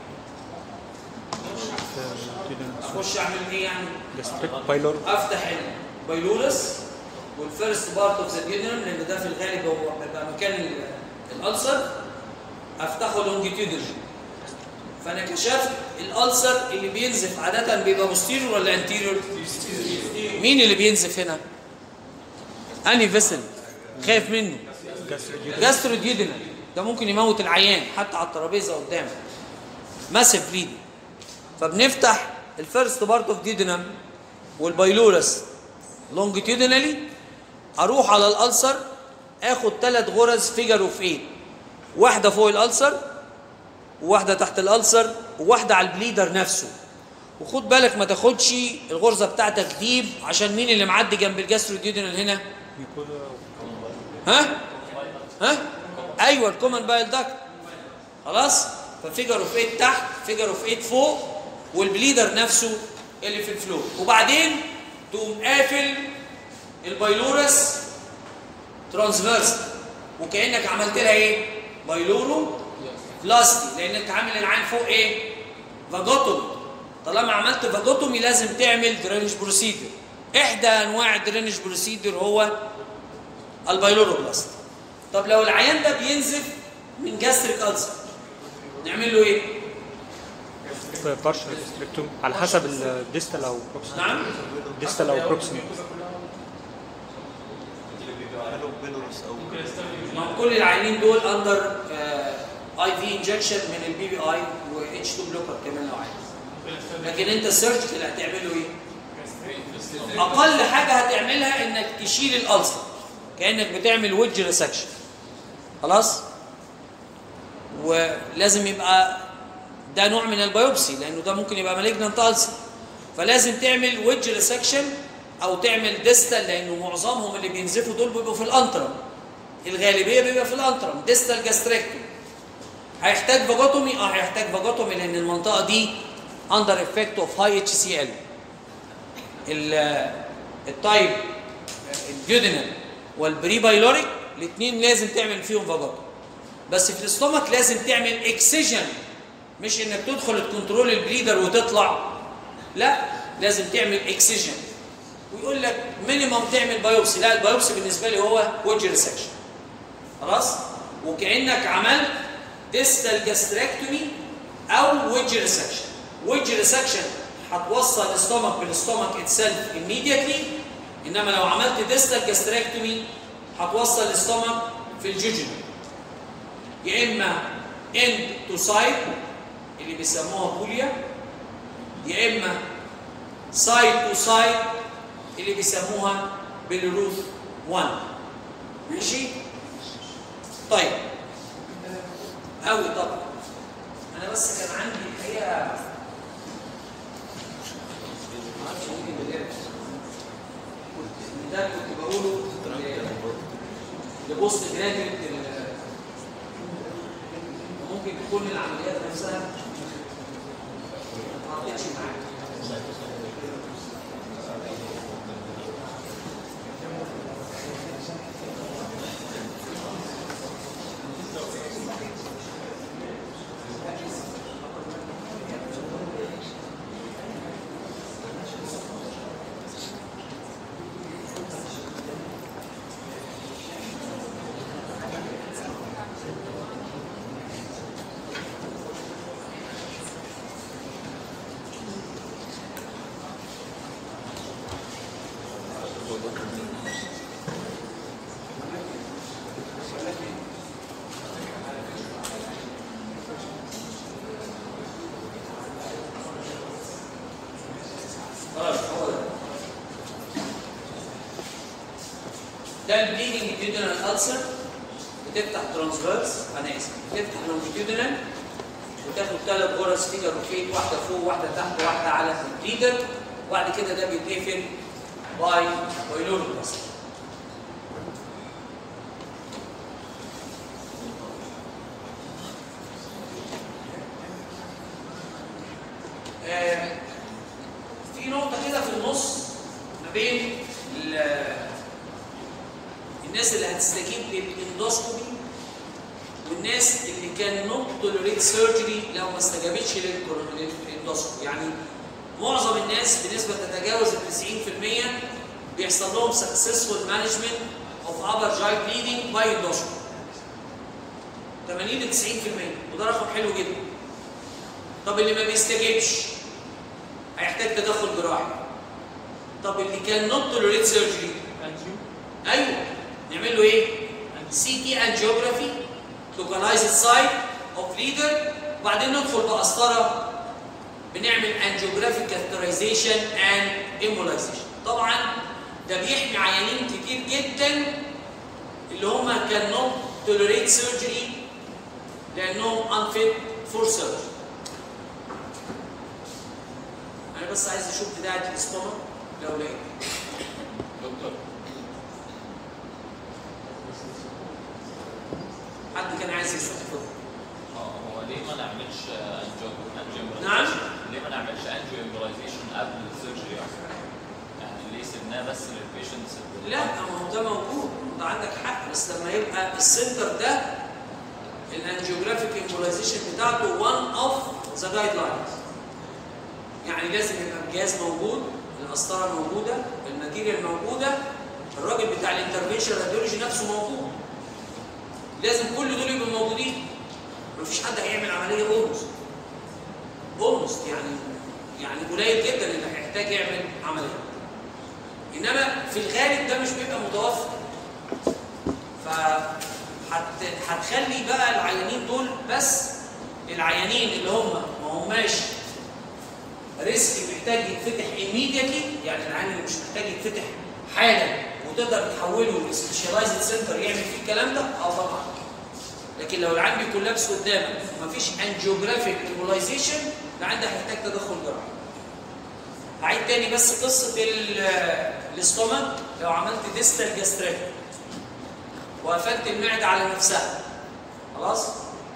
اخش اعمل ايه يعني جاستريك بايلور افتح البايلولس والفيرست بارت اوف ذا ديودرم لان ده في الغالب هو بيبقى مكان ال- الالسر افتحه لونجيتيودر فانا كشفت الالسر اللي بينزف عاده بيبقى بوستيريور ولا انتيريور مين اللي بينزف هنا انهي فيسل خايف منه جاستروديودينال ده ممكن يموت العيان حتى على الترابيزه قدامه ماسيف بليدنج فبنفتح الفيرست بارت اوف ديودينم والبايلورس لونجيتيودينالي اروح على الالسر اخد ثلاث غرز فيجر اوف 8 واحده فوق الالسر وواحده تحت الالسر وواحده على البليدر نفسه وخد بالك ما تاخدش الغرزه بتاعتك ديب عشان مين اللي معدي جنب الجاستروديودينال هنا ميكوزا ها ها ايوه الكومن بايل داكت خلاص ففيجر اوف 8 تحت فيجر اوف 8 فوق والبليدر نفسه اللي في الفلو وبعدين تقوم قافل البايلورس ترانسفيرس وكانك عملت لها ايه بايلورو بلاستي لانك عامل العين فوق ايه فاجوتومي طالما عملت فاجوتومي لازم تعمل درينج بروسيدر احدى انواع الدرينج بروسيدر هو البايلوروبلاست طب لو العيان ده بينزف من جاستريك ألسر نعمل له ايه بارشل ريستريكتوم على حسب الديستال او بروكسيمال نعم ديستال او بروكسيمال ما هو كل العيانين دول اندر اي في انجكشن من البي بي اي و اتش 2 بلوكر كمان لو عايز لكن انت السيرجيكال هتعمله ايه اقل حاجه هتعملها انك تشيل الالسر كانك بتعمل ويدج ريسكشن خلاص ولازم يبقى ده نوع من البيوبسي لانه ده ممكن يبقى مالجنانت ألسر فلازم تعمل ويدج ريسكشن او تعمل ديستال لانه معظمهم اللي بينزفوا دول بيبقوا في الانترم الغالبيه بيبقى في الانترم ديستال جاستريكتوم هيحتاج فاجوتومي اه هيحتاج فاجوتومي لان المنطقه دي اندر افكت اوف هاي اتش سي ال التايب الجودينال والبري بايلوريك الاثنين لازم تعمل فيهم فاجوتومي بس في الاستومك لازم تعمل اكسجن مش انك تدخل الكنترول البليدر وتطلع لا لازم تعمل اكسجن ويقول لك مينيمم تعمل بايوبسي لا البايوبسي بالنسبه لي هو وجه ريسكشن خلاص وكانك عملت ديستال جاستريكتومي او وجه ريسكشن وجه ريسكشن هتوصل الاستومك بالاستومك اتسلف immediately انما لو عملت ديستال جاستريكتومي هتوصل الاستومك في الجوجن يا اما اند تو سايد اللي بيسموها بوليا يا اما سايد تو سايد اللي بيسموها بلوروث 1 ماشي طيب قوي طبعا انا بس كان عندي الحقيقه معرفش ممكن بالله. ده كنت بقوله ل- لبوست جراديويت ال- ممكن تكون العمليات نفسها ما تعطيش معاك خلاص هو ده ده البليدنج جدودينال ألسر بتفتح ترانسفيرس انا اسف بتفتح لونجيتودينال وتاخد ثلاث غرز فيجر وفيت واحده فوق واحده تحت واحده على البليدر وبعد كده ده بيتقفل باي بايلوربلاس آه، في نقطة كده في النص ما بين ال- الناس اللي هتستجيب للاندوسكوبي والناس اللي كان نوت توليريت سيرجري لو ما استجابتش للكورو- للاندوسكوبي يعني معظم الناس بنسبة تتجاوز ال 90% بيحصل لهم سكسسفول مانجمنت اوف ابر جاي بليدنج باي اندوسكوبي 80 ل 90% وده رقم حلو جدا طب اللي ما بيستجيبش هيحتاج تدخل جراحي طب اللي كان نوت توليريت سيرجري ايوه نعمل له ايه سي تي انجيوجرافي لوكالايزد سايت اوف ليدر وبعدين ندخل بقسطره بنعمل انجيوجرافيك كاثرايزيشن اند ايمولايزيشن طبعا ده بيحمي عيانين كتير جدا اللي هم كان نوت توليريت سيرجري لانهم unfit فور سيرجري انا بس عايز اشوف بدايه الاستومك لو لقيت دكتور حد كان عايز يسال اتفضل اه هو ليه ما نعملش انجيو انجيو نعم. ليه ما نعملش انجيو امبولايزيشن قبل السيرجري اصلا؟ يعني ليه سيبناه بس للبيشنتس لا ما هو ده موجود انت عندك حق بس لما يبقى السنتر ده الانجيوجرافيك امبولايزيشن بتاعته وان اوف ذا جايد لاينز يعني لازم يبقى الجهاز موجود القسطره موجوده الماتيريال موجوده الراجل بتاع الانترفنشن راديولوجي نفسه موجود لازم كل دول يبقوا موجودين مفيش حد هيعمل عمليه اولموست اولموست يعني يعني قليل جدا اللي هيحتاج يعمل عمليه انما في الغالب ده مش بيبقى متوفر ف هت- هتخلي بقى العيانين دول بس العيانين اللي هم ما هماش ريسك محتاج يتفتح immediately يعني العيان اللي مش محتاج يتفتح حالا وتقدر تحوله لسبيشاليزد سنتر يعمل فيه الكلام ده اه طبعا لكن لو العيان بيكون لابس قدامك ومفيش انجيوجرافيك ايمولايزيشن العيان ده هيحتاج تدخل جراحي هعيد تاني بس قصه ال- الاستومك لو عملت ديستال جاستريك وقفلت المعده على نفسها خلاص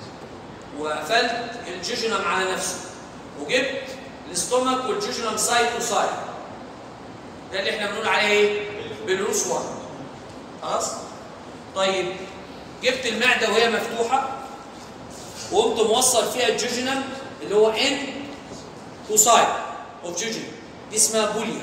وقفلت الجوجنم على نفسه وجبت الاستومك والجوجنم سايد تو سايد ده اللي احنا بنقول عليه ايه؟ بالروس 1 خلاص طيب جبت المعده وهي مفتوحه وقمت موصل فيها الجوجنم اللي هو ان تو سايد اوف جوجنم دي اسمها بوليا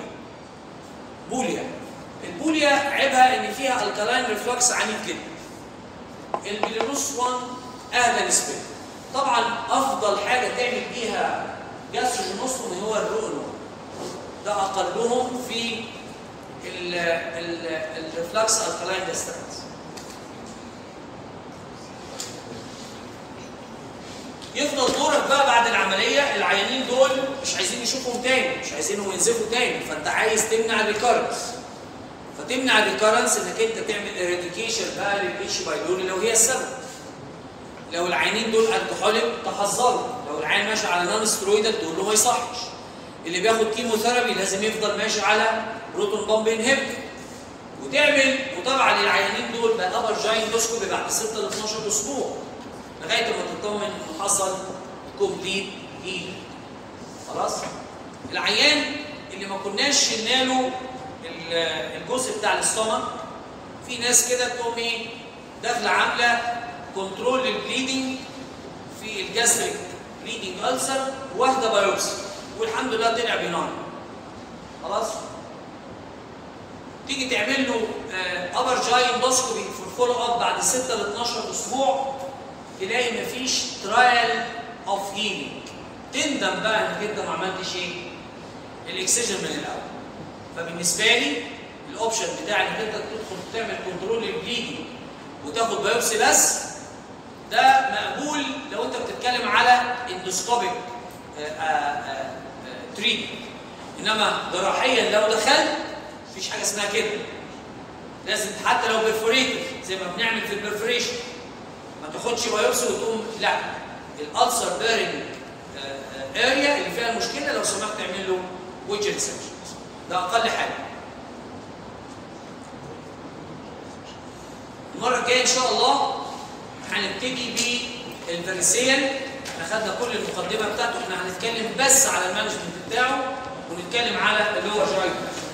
بوليا البوليا عيبها ان فيها الكالاين ريفلكس عنيف جدا البيليروس 1 اهدى نسبيا طبعا افضل حاجه تعمل بيها جاستروجينوستومي هو الرؤن ده اقلهم في ال- ال- الريفلكس الكالاين جاسترايتس يفضل دورك بقى بعد العمليه العيانين دول مش عايزين يشوفهم تاني مش عايزينهم ينزفوا تاني فانت عايز تمنع الريكارنس فتمنع الريكارنس انك انت تعمل اريديكيشن بقى للاتش بايلوري لو هي السبب لو العيانين دول الكحوليك تحذروا لو العيان ماشي على نون سترويدال تقول له ما يصحش اللي بياخد كيموثيرابي لازم يفضل ماشي على بروتون بامب انهبيتور وتعمل متابعه للعيانين دول بابر جايندوسكوبي بعد 6 ل 12 اسبوع لغايه ما تطمن انه حصل كومبليت هيل خلاص العيان اللي ما كناش شلنا له ال- الجزء بتاع الاستومك في ناس كده تقوم ايه داخله عامله كنترول للبليدنج في الجاستريك بليدنج ألسر واخده بايوبسي والحمد لله طلع بينار خلاص تيجي تعمل له ابر جاي اندوسكوبي في الفولو اب بعد 6 ل 12 اسبوع تلاقي مفيش ترايل اوف هيلينج تندم بقى انك انت ما عملتش ايه؟ الاكسجن من الاول فبالنسبه لي الاوبشن بتاع انك انت تدخل تعمل كنترول للبليدنج وتاخد بايوبسي بس ده مقبول لو انت بتتكلم على اندوسكوبيك تريتمنت انما جراحيا لو دخلت مفيش حاجه اسمها كده لازم حتى لو بيرفوريتد زي ما بنعمل في البرفوريشن ما تاخدش بايوبسي وتقوم لا الالسر بيرنج اريا اللي فيها المشكله لو سمحت اعمل له ويدجت سيرجن ده اقل حاجه المره الجايه ان شاء الله هنبتدي بالفرنسيان احنا خدنا كل المقدمه بتاعته احنا هنتكلم بس على المانجمنت بتاعه ونتكلم على اللي هو جوينت